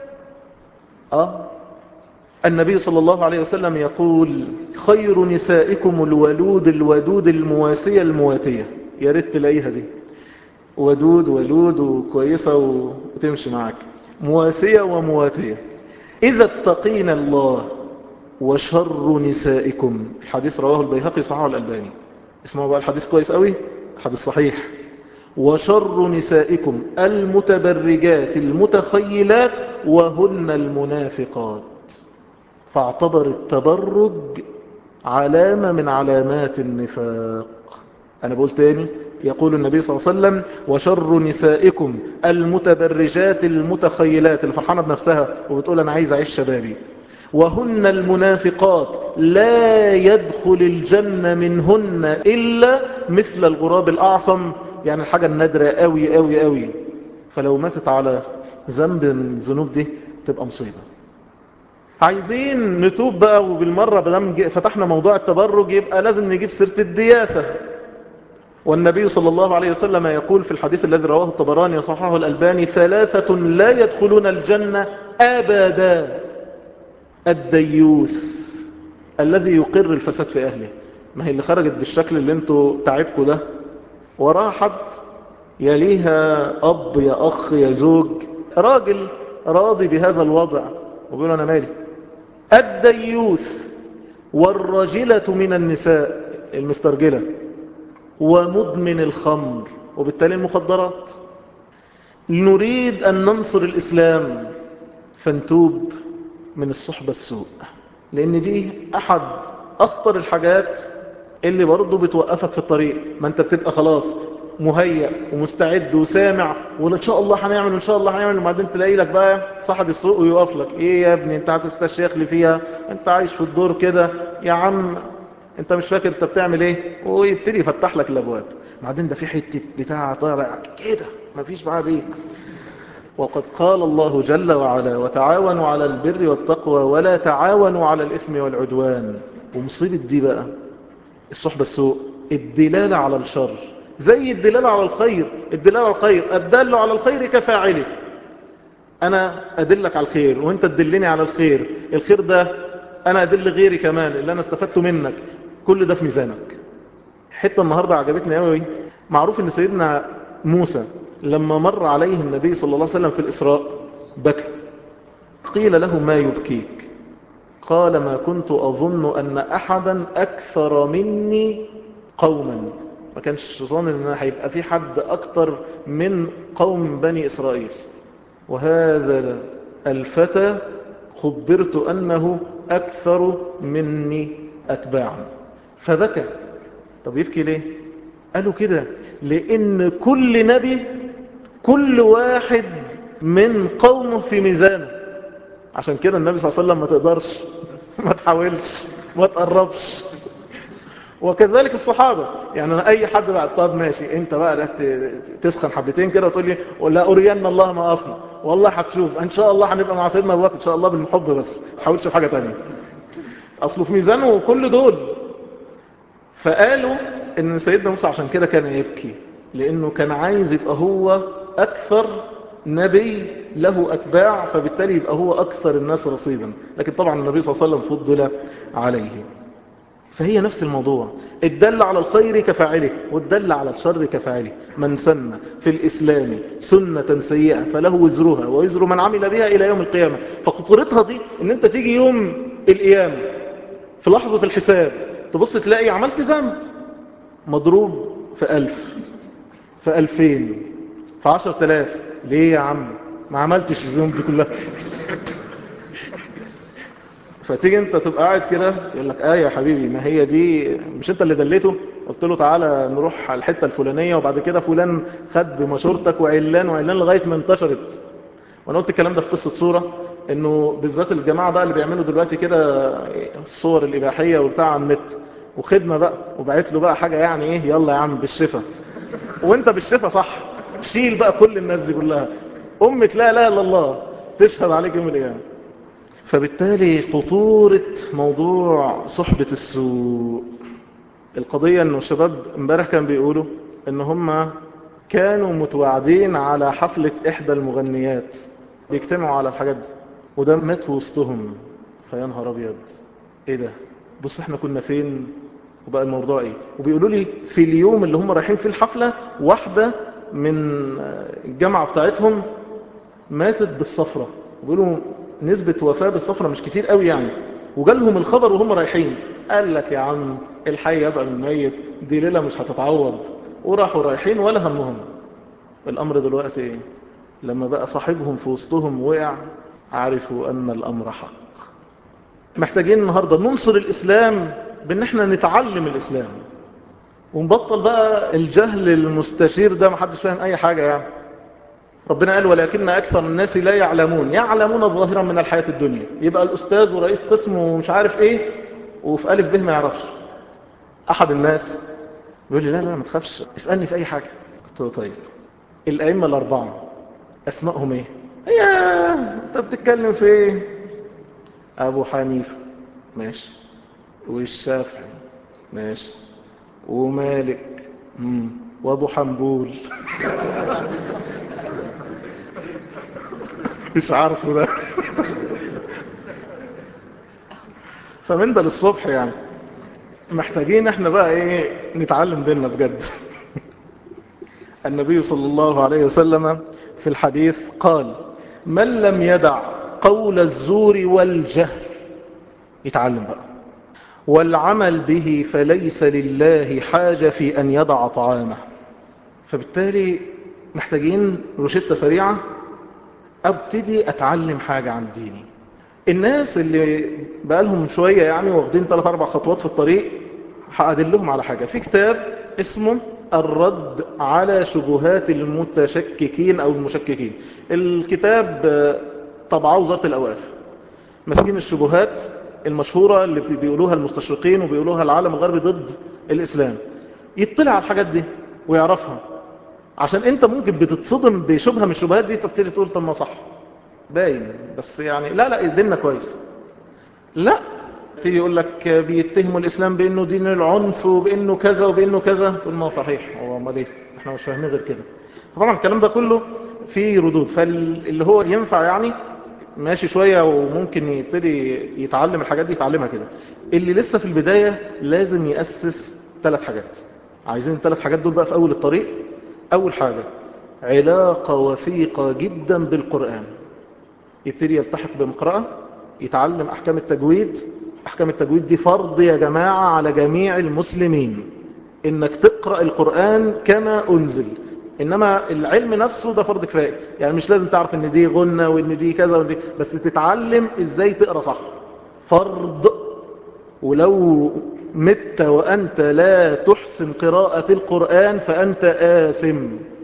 اه النبي صلى الله عليه وسلم يقول خير نسائكم الولود الودود المواسية المواتية يا ريت تلاقيها دي ودود ولود وكويسة وتمشي معاك مواسية ومواتية إذا اتقين الله وشر نسائكم الحديث رواه البيهقي صححه الألباني اسمعوا بقى الحديث كويس قوي حديث صحيح وشر نسائكم المتبرجات المتخيلات وهن المنافقات فاعتبر التبرج علامة من علامات النفاق أنا بقول تاني يقول النبي صلى الله عليه وسلم وشر نسائكم المتبرجات المتخيلات اللي فرحانة بنفسها وبتقول أنا عايز أعيش شبابي وهن المنافقات لا يدخل الجنة منهن إلا مثل الغراب الأعصم يعني الحاجة النادرة قوي قوي قوي فلو ماتت على ذنب من الذنوب دي تبقى مصيبة عايزين نتوب بقى وبالمرة بدام فتحنا موضوع التبرج يبقى لازم نجيب سيرة الدياثة والنبي صلى الله عليه وسلم يقول في الحديث الذي رواه الطبراني وصححه الألباني ثلاثة لا يدخلون الجنة أبدا الديوث الذي يقر الفساد في أهله ما هي اللي خرجت بالشكل اللي انتوا تعبكوا ده وراها حد يليها أب يا أخ يا زوج راجل راضي بهذا الوضع وبيقول أنا مالي الديوث والرجلة من النساء المسترجلة ومدمن الخمر وبالتالي المخدرات نريد أن ننصر الإسلام فنتوب من الصحبة السوء لأن دي أحد أخطر الحاجات اللي برضه بتوقفك في الطريق ما أنت بتبقى خلاص مهيأ ومستعد وسامع وإن شاء الله هنعمل وإن شاء الله هنعمل وبعدين تلاقي لك بقى صاحب السوق ويقف لك إيه يا ابني أنت هتستشيخ لي فيها أنت عايش في الدور كده يا عم أنت مش فاكر أنت بتعمل إيه ويبتدي يفتح لك الأبواب بعدين ده في حتة بتاع طالع كده مفيش بعد إيه وقد قال الله جل وعلا وتعاونوا على البر والتقوى ولا تعاونوا على الإثم والعدوان ومصيبة دي بقى الصحبة السوء الدلالة على الشر زي الدلالة على الخير الدلالة على الخير الدال على الخير كفاعله أنا أدلك على الخير وانت تدلني على الخير الخير ده أنا أدل غيري كمان اللي أنا استفدته منك كل ده في ميزانك حتة النهاردة عجبتني قوي معروف ان سيدنا موسى لما مر عليه النبي صلى الله عليه وسلم في الإسراء بكى قيل له ما يبكيك قال ما كنت أظن أن أحدا أكثر مني قوما ما كانش ظن أن هيبقى في حد أكثر من قوم بني إسرائيل وهذا الفتى خبرت أنه أكثر مني أتباعا فبكى طب يبكي ليه قالوا كده لأن كل نبي كل واحد من قومه في ميزانه عشان كده النبي صلى الله عليه وسلم ما تقدرش ما تحاولش ما تقربش وكذلك الصحابة يعني أنا أي حد بقى طب ماشي أنت بقى تسخن حبتين كده وتقول لي ولا أرينا الله ما أصنع والله هتشوف إن شاء الله هنبقى مع سيدنا أبو بكر إن شاء الله بالحب بس ما تحاولش في حاجة تانية أصله في ميزانه كل دول فقالوا إن سيدنا موسى عشان كده كان يبكي لأنه كان عايز يبقى هو أكثر نبي له أتباع فبالتالي يبقى هو أكثر الناس رصيدا لكن طبعا النبي صلى الله عليه وسلم فضل عليه فهي نفس الموضوع الدل على الخير كفاعله والدل على الشر كفاعله من سن في الإسلام سنة سيئة فله وزرها ووزر من عمل بها إلى يوم القيامة فخطورتها دي ان انت تيجي يوم القيامة في لحظة الحساب تبص تلاقي عملت ذنب مضروب في ألف في ألفين في عشر تلاف ليه يا عم ما عملتش الذنوب دي كلها فتيجي انت تبقى قاعد كده يقول لك اه يا حبيبي ما هي دي مش انت اللي دليته قلت له تعالى نروح على الحته الفلانيه وبعد كده فلان خد بمشورتك وعلان وعلان لغايه ما انتشرت وانا قلت الكلام ده في قصه صوره انه بالذات الجماعه بقى اللي بيعملوا دلوقتي كده الصور الاباحيه وبتاع على النت وخدمه بقى وبعت له بقى حاجه يعني ايه يلا يا عم بالشفا وانت بالشفا صح شيل بقى كل الناس دي كلها أمة لا اله الا الله تشهد عليك يوم القيامة فبالتالي خطورة موضوع صحبة السوء القضية انه الشباب امبارح كان بيقولوا ان هم كانوا متواعدين على حفلة احدى المغنيات بيجتمعوا على الحاجات دي وده مات وسطهم فيا نهار ابيض ايه ده بص احنا كنا فين وبقى الموضوع ايه وبيقولوا لي في اليوم اللي هم رايحين فيه الحفلة واحدة من الجامعة بتاعتهم ماتت بالصفرة بيقولوا نسبة وفاة بالصفرة مش كتير قوي يعني وجالهم الخبر وهم رايحين قال لك يا عم الحي يبقى من الميت دي ليلة مش هتتعوض وراحوا رايحين ولا همهم الأمر دلوقتي ايه لما بقى صاحبهم في وسطهم وقع عرفوا أن الأمر حق محتاجين النهاردة ننصر الإسلام بأن احنا نتعلم الإسلام ونبطل بقى الجهل المستشير ده محدش فاهم أي حاجة يعني ربنا قال ولكن أكثر الناس لا يعلمون يعلمون ظاهرا من الحياة الدنيا يبقى الأستاذ ورئيس قسم ومش عارف إيه وفي ألف به ما يعرفش أحد الناس بيقول لي لا لا ما تخافش اسألني في أي حاجة قلت له طيب الأئمة الأربعة أسمائهم إيه هي أنت بتتكلم في إيه أبو حنيفة ماشي والشافعي ماشي ومالك مم. وابو حنبول مش عارفه ده فمن ده للصبح يعني محتاجين احنا بقى ايه نتعلم ديننا بجد النبي صلى الله عليه وسلم في الحديث قال من لم يدع قول الزور والجهل يتعلم بقى والعمل به فليس لله حاجة في أن يضع طعامه فبالتالي محتاجين روشتة سريعة أبتدي أتعلم حاجة عن ديني الناس اللي بقالهم شوية يعني واخدين 3-4 خطوات في الطريق هأدلهم على حاجة في كتاب اسمه الرد على شبهات المتشككين أو المشككين الكتاب طبعه وزارة الأوقاف مسكين الشبهات المشهورة اللي بيقولوها المستشرقين وبيقولوها العالم الغربي ضد الإسلام يطلع على الحاجات دي ويعرفها عشان انت ممكن بتتصدم بشبهة من الشبهات دي تبتدي تقول طب ما صح باين بس يعني لا لا ديننا كويس لا تيجي يقول لك بيتهموا الإسلام بأنه دين العنف وبأنه كذا وبأنه كذا تقول ما هو صحيح هو امال ايه احنا مش فاهمين غير كده فطبعا الكلام ده كله فيه ردود فاللي هو ينفع يعني ماشي شوية وممكن يبتدي يتعلم الحاجات دي يتعلمها كده اللي لسه في البداية لازم يأسس ثلاث حاجات عايزين الثلاث حاجات دول بقى في أول الطريق أول حاجة علاقة وثيقة جدا بالقرآن يبتدي يلتحق بمقرأة يتعلم أحكام التجويد أحكام التجويد دي فرض يا جماعة على جميع المسلمين إنك تقرأ القرآن كما أنزل إنما العلم نفسه ده فرض كفاية يعني مش لازم تعرف إن دي غنة وإن دي كذا وإن دي بس تتعلم إزاي تقرأ صح فرض ولو مت وأنت لا تحسن قراءة القرآن فأنت آثم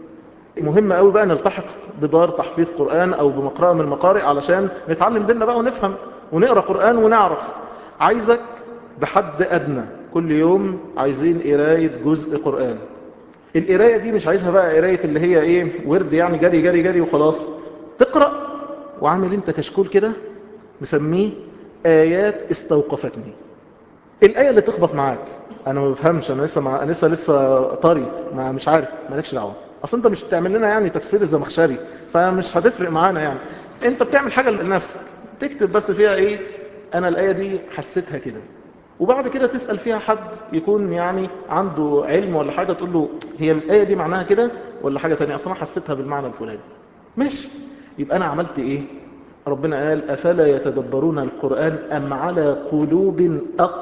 مهم قوي بقى نلتحق بدار تحفيظ قرآن أو بمقرأة من المقارئ علشان نتعلم ديننا بقى ونفهم ونقرأ قرآن ونعرف عايزك بحد أدنى كل يوم عايزين قراية جزء قرآن القراية دي مش عايزها بقى قراية اللي هي ايه ورد يعني جري جري جري وخلاص تقرأ وعامل انت كشكول كده مسميه آيات استوقفتني الآية اللي تخبط معاك انا ما بفهمش انا لسه مع... أنا لسه لسه طري ما مش عارف مالكش دعوه اصل انت مش بتعمل لنا يعني تفسير الزمخشري فمش هتفرق معانا يعني انت بتعمل حاجه لنفسك تكتب بس فيها ايه انا الايه دي حسيتها كده وبعد كده تسال فيها حد يكون يعني عنده علم ولا حاجه تقول له هي الايه دي معناها كده ولا حاجه ثانيه اصلا حسيتها بالمعنى الفلاني ماشي يبقى انا عملت ايه ربنا قال افلا يتدبرون القران ام على قلوب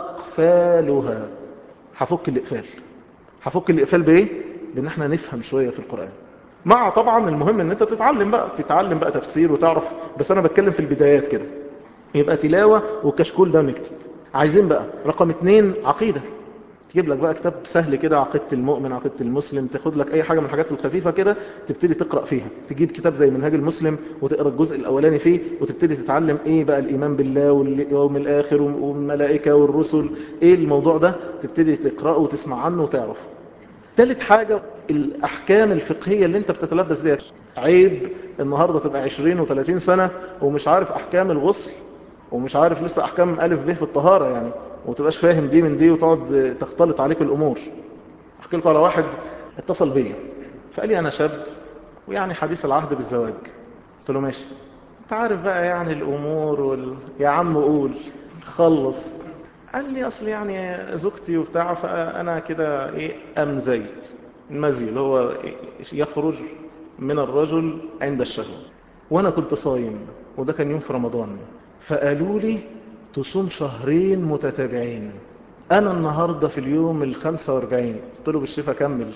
اقفالها هفك الاقفال هفك الاقفال بايه بان احنا نفهم شويه في القران مع طبعا المهم ان انت تتعلم بقى تتعلم بقى تفسير وتعرف بس انا بتكلم في البدايات كده يبقى تلاوه وكشكول ده نكتب عايزين بقى رقم اتنين عقيده تجيب لك بقى كتاب سهل كده عقيدة المؤمن عقيدة المسلم تاخد لك اي حاجة من الحاجات الخفيفة كده تبتدي تقرأ فيها تجيب كتاب زي منهاج المسلم وتقرأ الجزء الاولاني فيه وتبتدي تتعلم ايه بقى الايمان بالله واليوم الاخر والملائكة والرسل ايه الموضوع ده تبتدي تقرأه وتسمع عنه وتعرف ثالث حاجة الاحكام الفقهية اللي انت بتتلبس بيها عيب النهاردة تبقى 20 و30 سنة ومش عارف احكام الغسل ومش عارف لسه احكام الف ب في الطهارة يعني وتبقاش فاهم دي من دي وتقعد تختلط عليك الامور احكي لكم على واحد اتصل بيا فقال لي انا شاب ويعني حديث العهد بالزواج قلت له ماشي انت عارف بقى يعني الامور وال... يا عم قول خلص قال لي اصل يعني زوجتي وبتاع فانا كده ايه امزيت المزي اللي هو يخرج من الرجل عند الشهوه وانا كنت صايم وده كان يوم في رمضان فقالوا لي تصوم شهرين متتابعين أنا النهاردة في اليوم الخمسة واربعين قلت له بالشفا كمل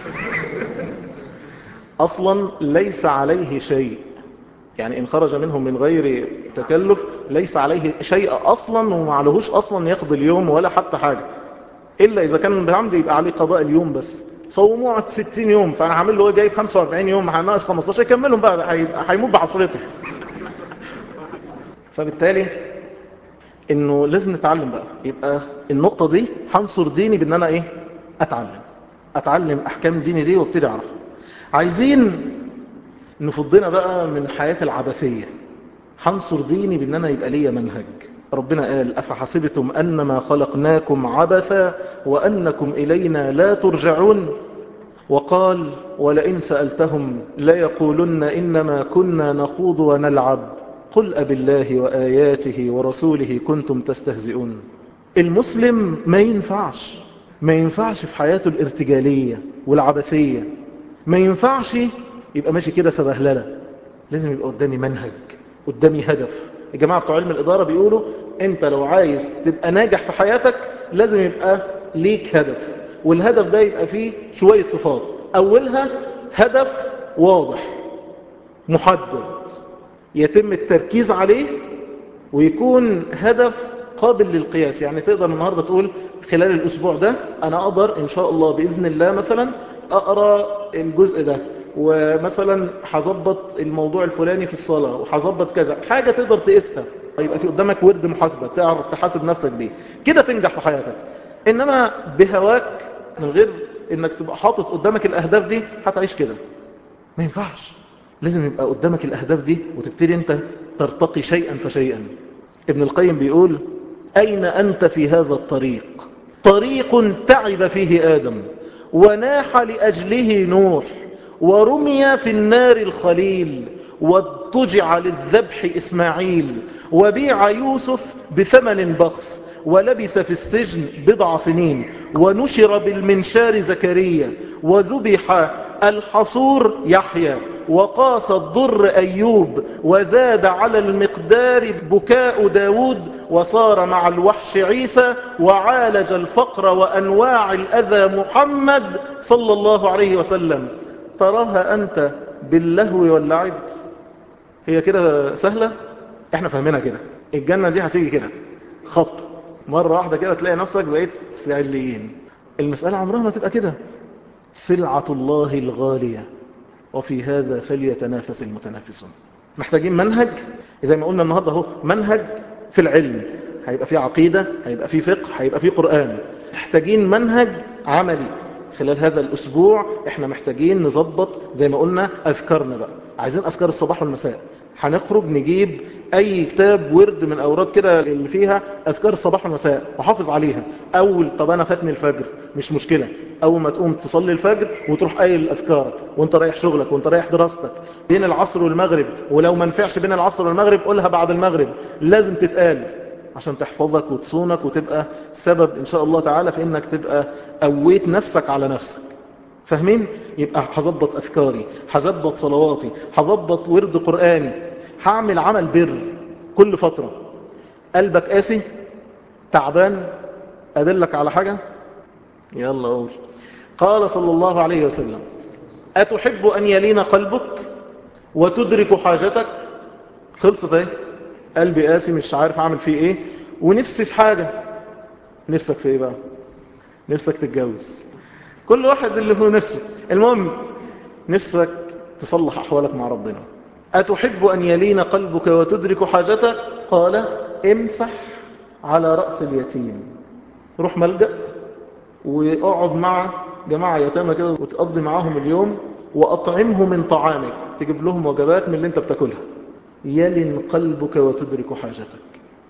أصلا ليس عليه شيء يعني إن خرج منهم من غير تكلف ليس عليه شيء أصلا ومعلهوش أصلا يقضي اليوم ولا حتى حاجة إلا إذا كان بعمد يبقى عليه قضاء اليوم بس صوموه 60 يوم فانا هعمل له جايب 45 يوم ناقص 15 يكملهم بقى هيموت بحصرته فبالتالي انه لازم نتعلم بقى يبقى النقطة دي هنصر ديني بان انا ايه اتعلم اتعلم احكام ديني دي وابتدي اعرفها عايزين نفضنا بقى من حياة العبثية هنصر ديني بان انا يبقى ليا منهج ربنا قال افحسبتم انما خلقناكم عبثا وانكم الينا لا ترجعون وقال ولئن سألتهم ليقولن إنما كنا نخوض ونلعب قل أب الله وآياته ورسوله كنتم تستهزئون المسلم ما ينفعش ما ينفعش في حياته الارتجالية والعبثية ما ينفعش يبقى ماشي كده سبهللة لازم يبقى قدامي منهج قدامي هدف الجماعة بتوع علم الإدارة بيقولوا انت لو عايز تبقى ناجح في حياتك لازم يبقى ليك هدف والهدف ده يبقى فيه شوية صفات أولها هدف واضح محدد يتم التركيز عليه ويكون هدف قابل للقياس يعني تقدر النهاردة تقول خلال الأسبوع ده أنا أقدر إن شاء الله بإذن الله مثلا أقرأ الجزء ده ومثلا هظبط الموضوع الفلاني في الصلاة وهظبط كذا حاجة تقدر تقيسها يبقى في قدامك ورد محاسبة تعرف تحاسب نفسك بيه كده تنجح في حياتك إنما بهواك من غير إنك تبقى حاطط قدامك الأهداف دي هتعيش كده ما ينفعش لازم يبقى قدامك الأهداف دي وتبتدي أنت ترتقي شيئا فشيئا ابن القيم بيقول أين أنت في هذا الطريق طريق تعب فيه آدم وناح لأجله نوح ورمي في النار الخليل واضطجع للذبح إسماعيل وبيع يوسف بثمن بخس ولبس في السجن بضع سنين ونشر بالمنشار زكريا وذبح الحصور يحيى وقاس الضر أيوب وزاد على المقدار بكاء داود وصار مع الوحش عيسى وعالج الفقر وأنواع الأذى محمد صلى الله عليه وسلم تراها أنت باللهو واللعب هي كده سهلة احنا فاهمينها كده الجنة دي هتيجي كده خط مرة واحدة كده تلاقي نفسك بقيت في عليين المسألة عمرها ما تبقى كده سلعة الله الغالية وفي هذا فليتنافس المتنافسون محتاجين منهج زي ما قلنا النهاردة اهو منهج في العلم هيبقى فيه عقيدة هيبقى فيه فقه هيبقى فيه قرآن محتاجين منهج عملي خلال هذا الأسبوع احنا محتاجين نظبط زي ما قلنا أذكارنا بقى عايزين أذكار الصباح والمساء هنخرج نجيب أي كتاب ورد من أوراد كده اللي فيها أذكار الصباح والمساء وحافظ عليها أول طب أنا فاتني الفجر مش مشكلة أول ما تقوم تصلي الفجر وتروح قايل أذكارك وانت رايح شغلك وانت رايح دراستك بين العصر والمغرب ولو ما نفعش بين العصر والمغرب قولها بعد المغرب لازم تتقال عشان تحفظك وتصونك وتبقى سبب إن شاء الله تعالى في إنك تبقى قويت نفسك على نفسك فاهمين؟ يبقى هظبط أذكاري هظبط صلواتي هظبط ورد قرآني هعمل عمل بر كل فترة قلبك قاسي تعبان أدلك على حاجة يلا قول قال صلى الله عليه وسلم أتحب أن يلين قلبك وتدرك حاجتك خلصت ايه قلبي قاسي مش عارف اعمل فيه ايه ونفسي في حاجة نفسك في ايه بقى نفسك تتجوز كل واحد اللي هو نفسه المهم نفسك تصلح احوالك مع ربنا أتحب أن يلين قلبك وتدرك حاجتك قال امسح على رأس اليتيم روح ملجأ واقعد مع جماعة يتامى كده وتقضي معاهم اليوم وأطعمه من طعامك تجيب لهم وجبات من اللي انت بتاكلها يلن قلبك وتدرك حاجتك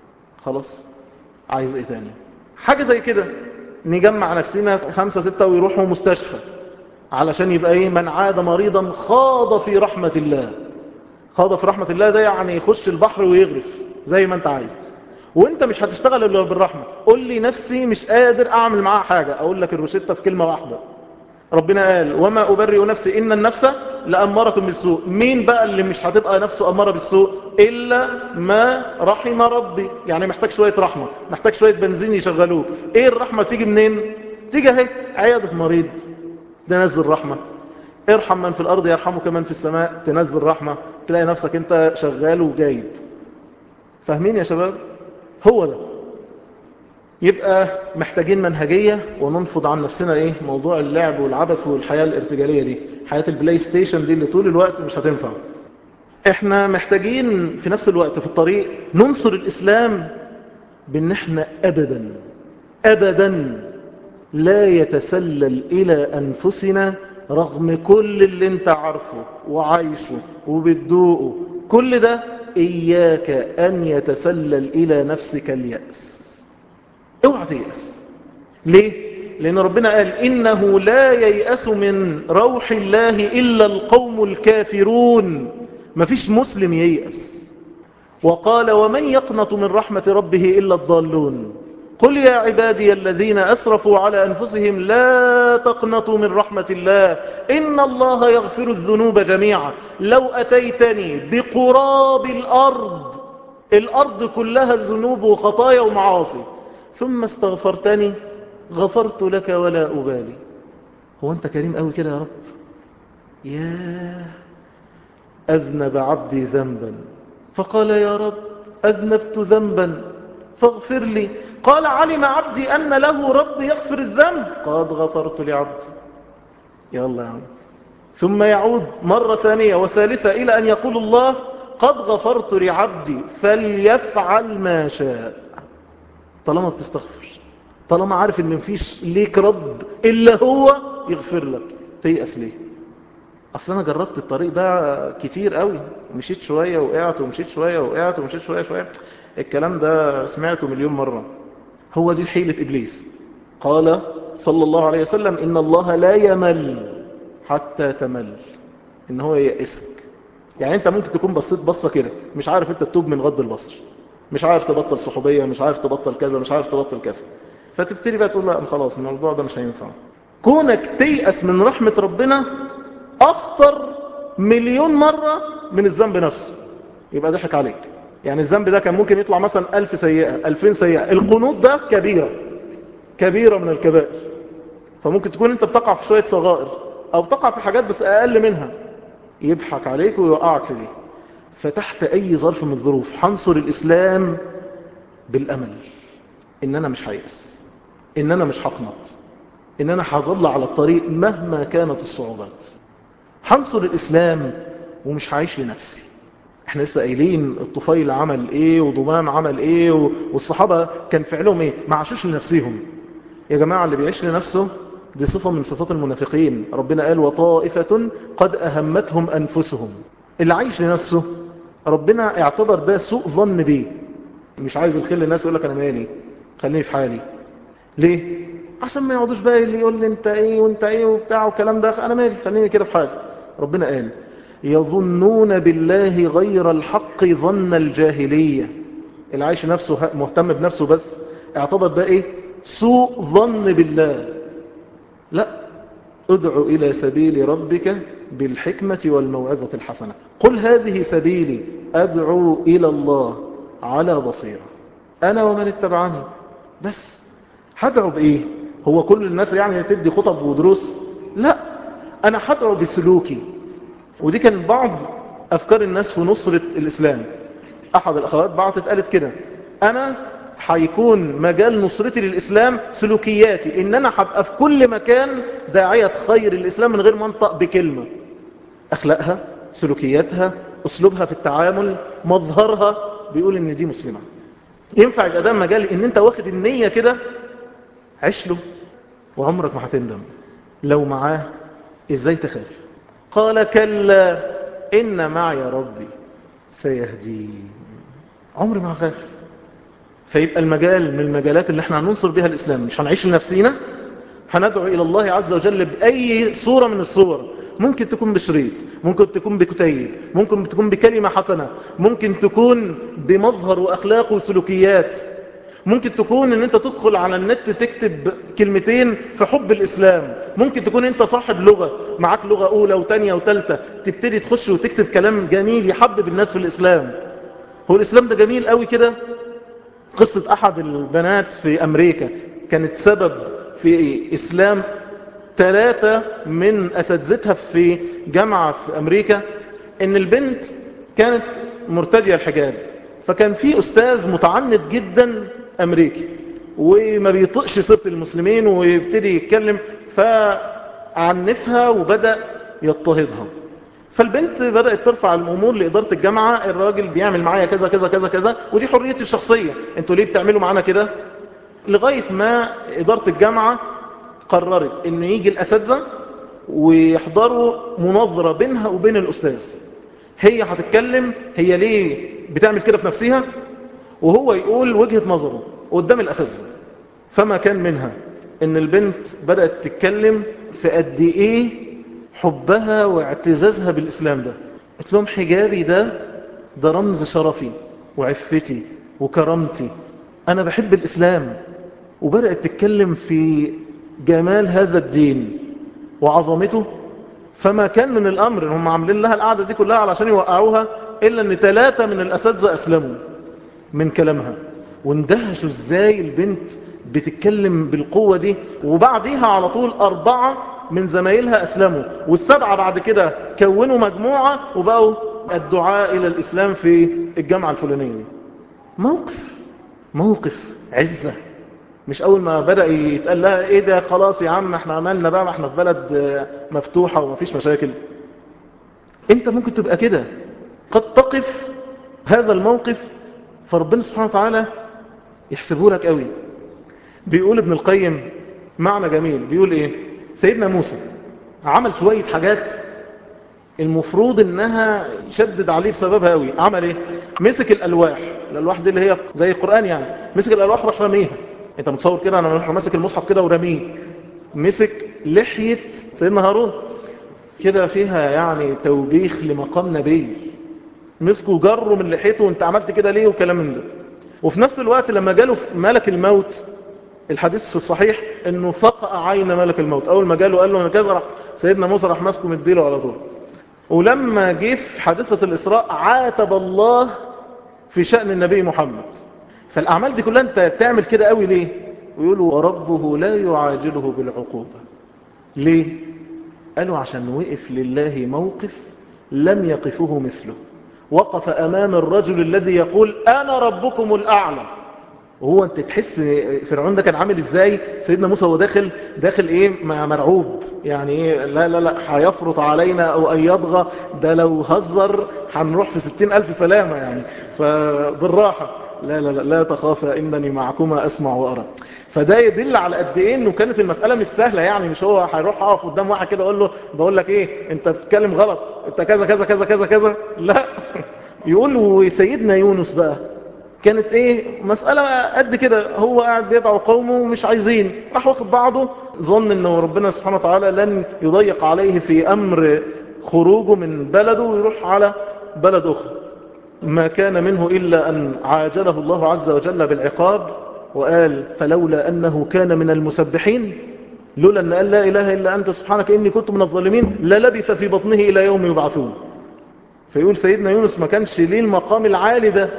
خلاص عايز ايه تاني حاجة زي كده نجمع نفسنا خمسة ستة ويروحوا مستشفى علشان يبقى ايه من عاد مريضا خاض في رحمة الله خاض في رحمة الله ده يعني يخش البحر ويغرف زي ما انت عايز وانت مش هتشتغل الا بالرحمة قول لي نفسي مش قادر اعمل معاها حاجة اقول لك الروشتة في كلمة واحدة ربنا قال وما أبرئ نفسي إن النفس لأمارة بالسوء مين بقى اللي مش هتبقى نفسه أمارة بالسوء إلا ما رحم ربي يعني محتاج شوية رحمة محتاج شوية بنزين يشغلوك إيه الرحمة تيجي منين تيجي اهي عيادة مريض تنزل رحمة ارحم من في الأرض يرحمك من في السماء تنزل رحمة تلاقي نفسك انت شغال وجايب فاهمين يا شباب هو ده يبقى محتاجين منهجية وننفض عن نفسنا ايه موضوع اللعب والعبث والحياة الارتجالية دي حياة البلاي ستيشن دي اللي طول الوقت مش هتنفع احنا محتاجين في نفس الوقت في الطريق ننصر الاسلام بان احنا ابدا ابدا لا يتسلل الى انفسنا رغم كل اللي انت عارفه وعايشه وبتدوقه كل ده اياك ان يتسلل الى نفسك اليأس اوعى تيأس ليه لان ربنا قال انه لا ييأس من روح الله الا القوم الكافرون مفيش مسلم ييأس وقال ومن يقنط من رحمة ربه إلا الضالون قل يا عبادي الذين أسرفوا على أنفسهم لا تقنطوا من رحمة الله إن الله يغفر الذنوب جميعا لو أتيتني بقراب الأرض الأرض كلها ذنوب وخطايا ومعاصي ثم استغفرتني غفرت لك ولا أبالي هو أنت كريم قوي كده يا رب ياه أذنب عبدي ذنبا فقال يا رب أذنبت ذنبا فاغفر لي قال علم عبدي أن له رب يغفر الذنب قد غفرت لعبدي يلا يا عم ثم يعود مرة ثانية وثالثة إلى أن يقول الله قد غفرت لعبدي فليفعل ما شاء طالما بتستغفر طالما عارف ان مفيش ليك رب إلا هو يغفر لك تيأس ليه اصل انا جربت الطريق ده كتير قوي مشيت شوية وقعت ومشيت شوية وقعت ومشيت شوية شوية الكلام ده سمعته مليون مرة هو دي حيلة ابليس قال صلى الله عليه وسلم ان الله لا يمل حتى تمل ان هو يأسك يعني انت ممكن تكون بصيت بصة كده مش عارف انت تتوب من غض البصر مش عارف تبطل صحوبية مش عارف تبطل كذا مش عارف تبطل كذا فتبتدي بقى تقول لا خلاص الموضوع ده مش هينفع كونك تيأس من رحمة ربنا أخطر مليون مرة من الذنب نفسه يبقى ضحك عليك يعني الذنب ده كان ممكن يطلع مثلا ألف سيئة ألفين سيئة القنوط ده كبيرة كبيرة من الكبائر فممكن تكون انت بتقع في شوية صغائر أو بتقع في حاجات بس أقل منها يضحك عليك ويوقعك في دي فتحت أي ظرف من الظروف حنصر الإسلام بالأمل إن أنا مش هيأس إن أنا مش هقنط إن أنا هظل على الطريق مهما كانت الصعوبات هنصر الإسلام ومش هعيش لنفسي احنا لسه قايلين الطفيل عمل ايه وضمام عمل ايه والصحابة كان فعلهم ايه ما عاشوش لنفسهم يا جماعة اللي بيعيش لنفسه دي صفة من صفات المنافقين ربنا قال وطائفة قد أهمتهم أنفسهم اللي عايش لنفسه ربنا اعتبر ده سوء ظن بيه مش عايز الخير للناس يقول لك أنا مالي خليني في حالي ليه عشان ما يقعدوش بقى اللي يقول لي انت ايه وانت ايه وبتاع والكلام ده انا مالي خليني كده في حالي ربنا قال يظنون بالله غير الحق ظن الجاهلية اللي عايش نفسه مهتم بنفسه بس اعتبر ده ايه سوء ظن بالله لا ادعو إلى سبيل ربك بالحكمة والموعظة الحسنة قل هذه سبيلي أدعو إلى الله على بصيرة أنا ومن اتبعني بس هدعو بإيه هو كل الناس يعني تدي خطب ودروس لا أنا هدعو بسلوكي ودي كان بعض أفكار الناس في نصرة الإسلام أحد الأخوات بعتت قالت كده أنا هيكون مجال نصرتي للإسلام سلوكياتي إن أنا هبقى في كل مكان داعية خير الإسلام من غير ما انطق بكلمة أخلاقها سلوكياتها أسلوبها في التعامل مظهرها بيقول إن دي مسلمة ينفع يبقى ده مجال إن أنت واخد النية كده عيش له وعمرك ما هتندم لو معاه إزاي تخاف قال كلا إن معي ربي سيهدين عمري ما هخاف فيبقى المجال من المجالات اللي احنا هننصر بها الإسلام مش هنعيش لنفسينا هندعو إلى الله عز وجل بأي صورة من الصور ممكن تكون بشريط ممكن تكون بكتيب ممكن تكون بكلمة حسنة ممكن تكون بمظهر وأخلاق وسلوكيات ممكن تكون ان انت تدخل على النت تكتب كلمتين في حب الاسلام ممكن تكون انت صاحب لغة معاك لغة اولى وتانية وتالتة تبتدي تخش وتكتب كلام جميل يحبب الناس في الاسلام هو الاسلام ده جميل قوي كده قصة احد البنات في امريكا كانت سبب في اسلام ثلاثة من اساتذتها في جامعة في امريكا ان البنت كانت مرتدية الحجاب فكان في أستاذ متعنت جدا أمريكي وما بيطقش سيرة المسلمين ويبتدي يتكلم فعنفها وبدأ يضطهدها فالبنت بدأت ترفع الأمور لإدارة الجامعة الراجل بيعمل معايا كذا كذا كذا كذا ودي حريتي الشخصية انتوا ليه بتعملوا معانا كده لغاية ما إدارة الجامعة قررت ان يجي الأساتذة ويحضروا مناظرة بينها وبين الأستاذ هي هتتكلم هي ليه بتعمل كده في نفسها وهو يقول وجهة نظره قدام الأساتذة فما كان منها ان البنت بدأت تتكلم في قد ايه حبها واعتزازها بالإسلام ده قلت لهم حجابي ده ده رمز شرفي وعفتي وكرامتي أنا بحب الإسلام وبدأت تتكلم في جمال هذا الدين وعظمته فما كان من الأمر إن هم عاملين لها القعدة دي كلها علشان يوقعوها إلا أن ثلاثة من الأساتذة أسلموا من كلامها واندهشوا ازاي البنت بتتكلم بالقوة دي وبعديها على طول أربعة من زمايلها أسلموا والسبعة بعد كده كونوا مجموعة وبقوا الدعاء إلى الإسلام في الجامعة الفلانية دي موقف موقف عزة مش أول ما بدأ يتقال لها إيه ده خلاص يا عم احنا عملنا بقى ما احنا في بلد مفتوحة ومفيش مشاكل انت ممكن تبقى كده قد تقف هذا الموقف فربنا سبحانه وتعالى يحسبه لك قوي بيقول ابن القيم معنى جميل بيقول ايه سيدنا موسى عمل شوية حاجات المفروض انها شدد عليه بسببها قوي عمل ايه مسك الالواح الالواح دي اللي هي زي القرآن يعني مسك الالواح وراح رميها انت متصور كده انا ماسك المصحف كده ورميه مسك لحية سيدنا هارون كده فيها يعني توبيخ لمقام نبي مسكوا جروا من لحيته وانت عملت كده ليه وكلام من ده وفي نفس الوقت لما جاله ملك الموت الحديث في الصحيح انه فقع عين ملك الموت اول ما جاله قال له انا كذا راح سيدنا موسى راح ماسكه مديله على طول ولما جه في حادثه الاسراء عاتب الله في شان النبي محمد فالاعمال دي كلها انت بتعمل كده قوي ليه ويقولوا وربه لا يعاجله بالعقوبه ليه قالوا عشان وقف لله موقف لم يقفه مثله وقف أمام الرجل الذي يقول أنا ربكم الأعلى وهو أنت تحس فرعون ده كان عامل إزاي سيدنا موسى هو داخل داخل إيه مرعوب يعني إيه لا لا لا هيفرط علينا أو أن يضغى ده لو هزر هنروح في ستين ألف سلامة يعني فبالراحة لا لا لا لا تخافا إنني معكما أسمع وأرى فده يدل على قد ايه انه كانت المسألة مش سهلة يعني مش هو هيروح اقف قدام واحد كده اقول له بقول لك ايه انت بتتكلم غلط انت كذا كذا كذا كذا كذا لا يقول وسيدنا يونس بقى كانت ايه مسألة قد كده هو قاعد بيدعو قومه ومش عايزين راح واخد بعضه ظن انه ربنا سبحانه وتعالى لن يضيق عليه في امر خروجه من بلده ويروح على بلد اخرى ما كان منه الا ان عاجله الله عز وجل بالعقاب وقال فلولا أنه كان من المسبحين لولا أن قال لا إله إلا أنت سبحانك إني كنت من الظالمين للبث في بطنه إلى يوم يبعثون فيقول سيدنا يونس ما كانش ليه المقام العالي ده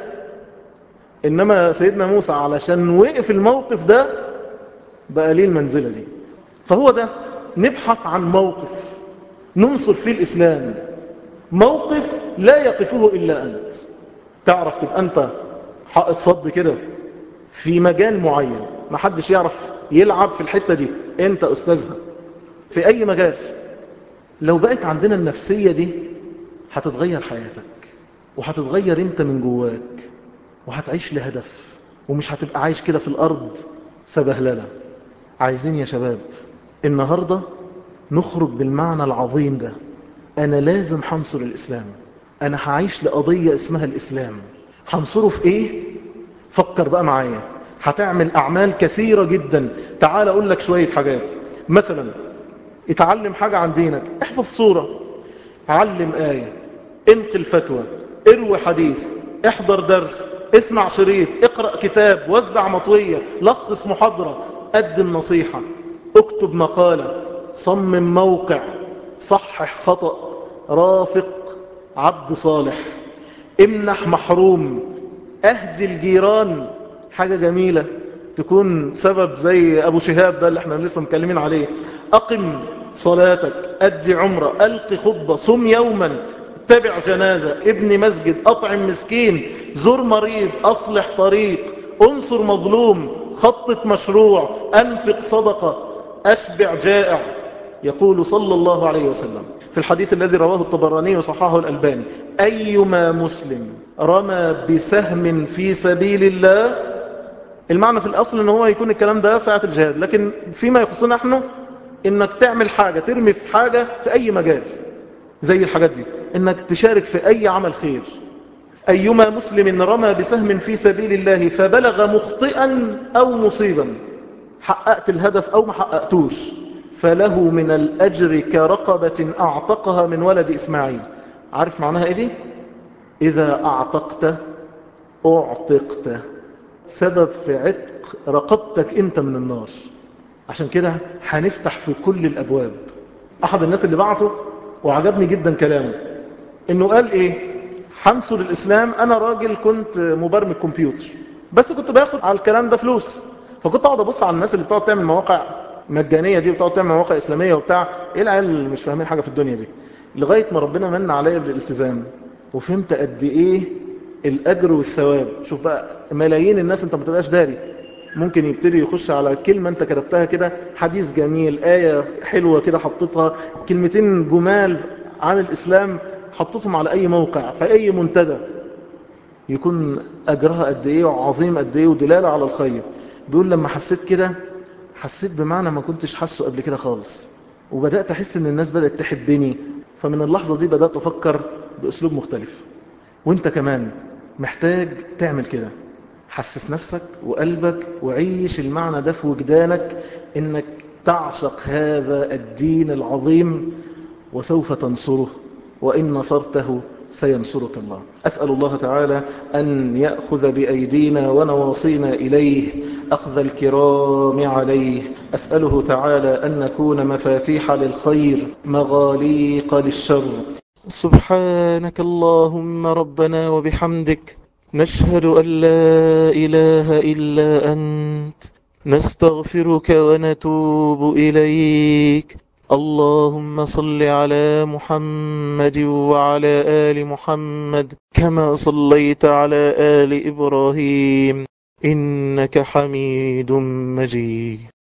إنما سيدنا موسى علشان وقف الموقف ده بقى ليه المنزلة دي فهو ده نبحث عن موقف ننصر فيه الإسلام موقف لا يقفه إلا أنت تعرف تبقى أنت حق صد كده في مجال معين ما حدش يعرف يلعب في الحتة دي انت استاذها في اي مجال لو بقت عندنا النفسية دي هتتغير حياتك وهتتغير انت من جواك وهتعيش لهدف ومش هتبقى عايش كده في الارض سبهللة عايزين يا شباب النهاردة نخرج بالمعنى العظيم ده انا لازم حنصر الاسلام انا هعيش لقضية اسمها الاسلام هنصره في ايه فكر بقى معايا هتعمل أعمال كثيرة جدا تعال أقول لك شوية حاجات مثلا اتعلم حاجة عن دينك احفظ صورة علم آية انقل فتوى اروي حديث احضر درس اسمع شريط اقرأ كتاب وزع مطوية لخص محاضرة قدم نصيحة اكتب مقالة صمم موقع صحح خطأ رافق عبد صالح امنح محروم اهدي الجيران حاجة جميلة تكون سبب زي ابو شهاب ده اللي احنا لسه مكلمين عليه اقم صلاتك ادي عمرة القي خطبة صم يوما تبع جنازة ابني مسجد اطعم مسكين زور مريض اصلح طريق انصر مظلوم خطط مشروع أنفق صدقة أشبع جائع يقول صلى الله عليه وسلم في الحديث الذي رواه الطبراني وصححه الألباني أيما مسلم رمى بسهم في سبيل الله المعنى في الأصل أنه هو يكون الكلام ده ساعة الجهاد لكن فيما يخصنا نحن انك تعمل حاجة ترمي في حاجة في اي مجال زي الحاجات دي انك تشارك في اي عمل خير ايما مسلم رمى بسهم في سبيل الله فبلغ مخطئا او مصيبا حققت الهدف او ما حققتوش فله من الاجر كرقبة اعتقها من ولد اسماعيل عارف معناها ايه دي اذا اعتقت اعتقت سبب في عتق رقبتك انت من النار عشان كده هنفتح في كل الأبواب أحد الناس اللي بعته وعجبني جدا كلامه إنه قال إيه حمسه للإسلام أنا راجل كنت مبرمج كمبيوتر بس كنت باخد على الكلام ده فلوس فكنت أقعد أبص على الناس اللي بتقعد تعمل مواقع مجانية دي وبتقعد تعمل مواقع إسلامية وبتاع إيه العيال اللي مش فاهمين حاجة في الدنيا دي لغاية ما ربنا من عليا بالالتزام وفهمت قد إيه الأجر والثواب شوف بقى ملايين الناس أنت ما تبقاش داري ممكن يبتدي يخش على كلمة انت كتبتها كده حديث جميل آية حلوة كده حطيتها كلمتين جمال عن الإسلام حطيتهم على أي موقع في أي منتدى يكون أجرها قد إيه وعظيم قد إيه ودلالة على الخير بيقول لما حسيت كده حسيت بمعنى ما كنتش حاسه قبل كده خالص وبدأت أحس إن الناس بدأت تحبني فمن اللحظة دي بدأت أفكر بأسلوب مختلف وانت كمان محتاج تعمل كده حسس نفسك وقلبك وعيش المعنى ده في وجدانك انك تعشق هذا الدين العظيم وسوف تنصره وإن نصرته سينصرك الله أسأل الله تعالى أن يأخذ بأيدينا ونواصينا إليه أخذ الكرام عليه أسأله تعالى أن نكون مفاتيح للخير مغاليق للشر سبحانك اللهم ربنا وبحمدك نشهد أن لا إله إلا أنت نستغفرك ونتوب إليك اللهم صل على محمد وعلى آل محمد كما صليت على آل إبراهيم إنك حميد مجيد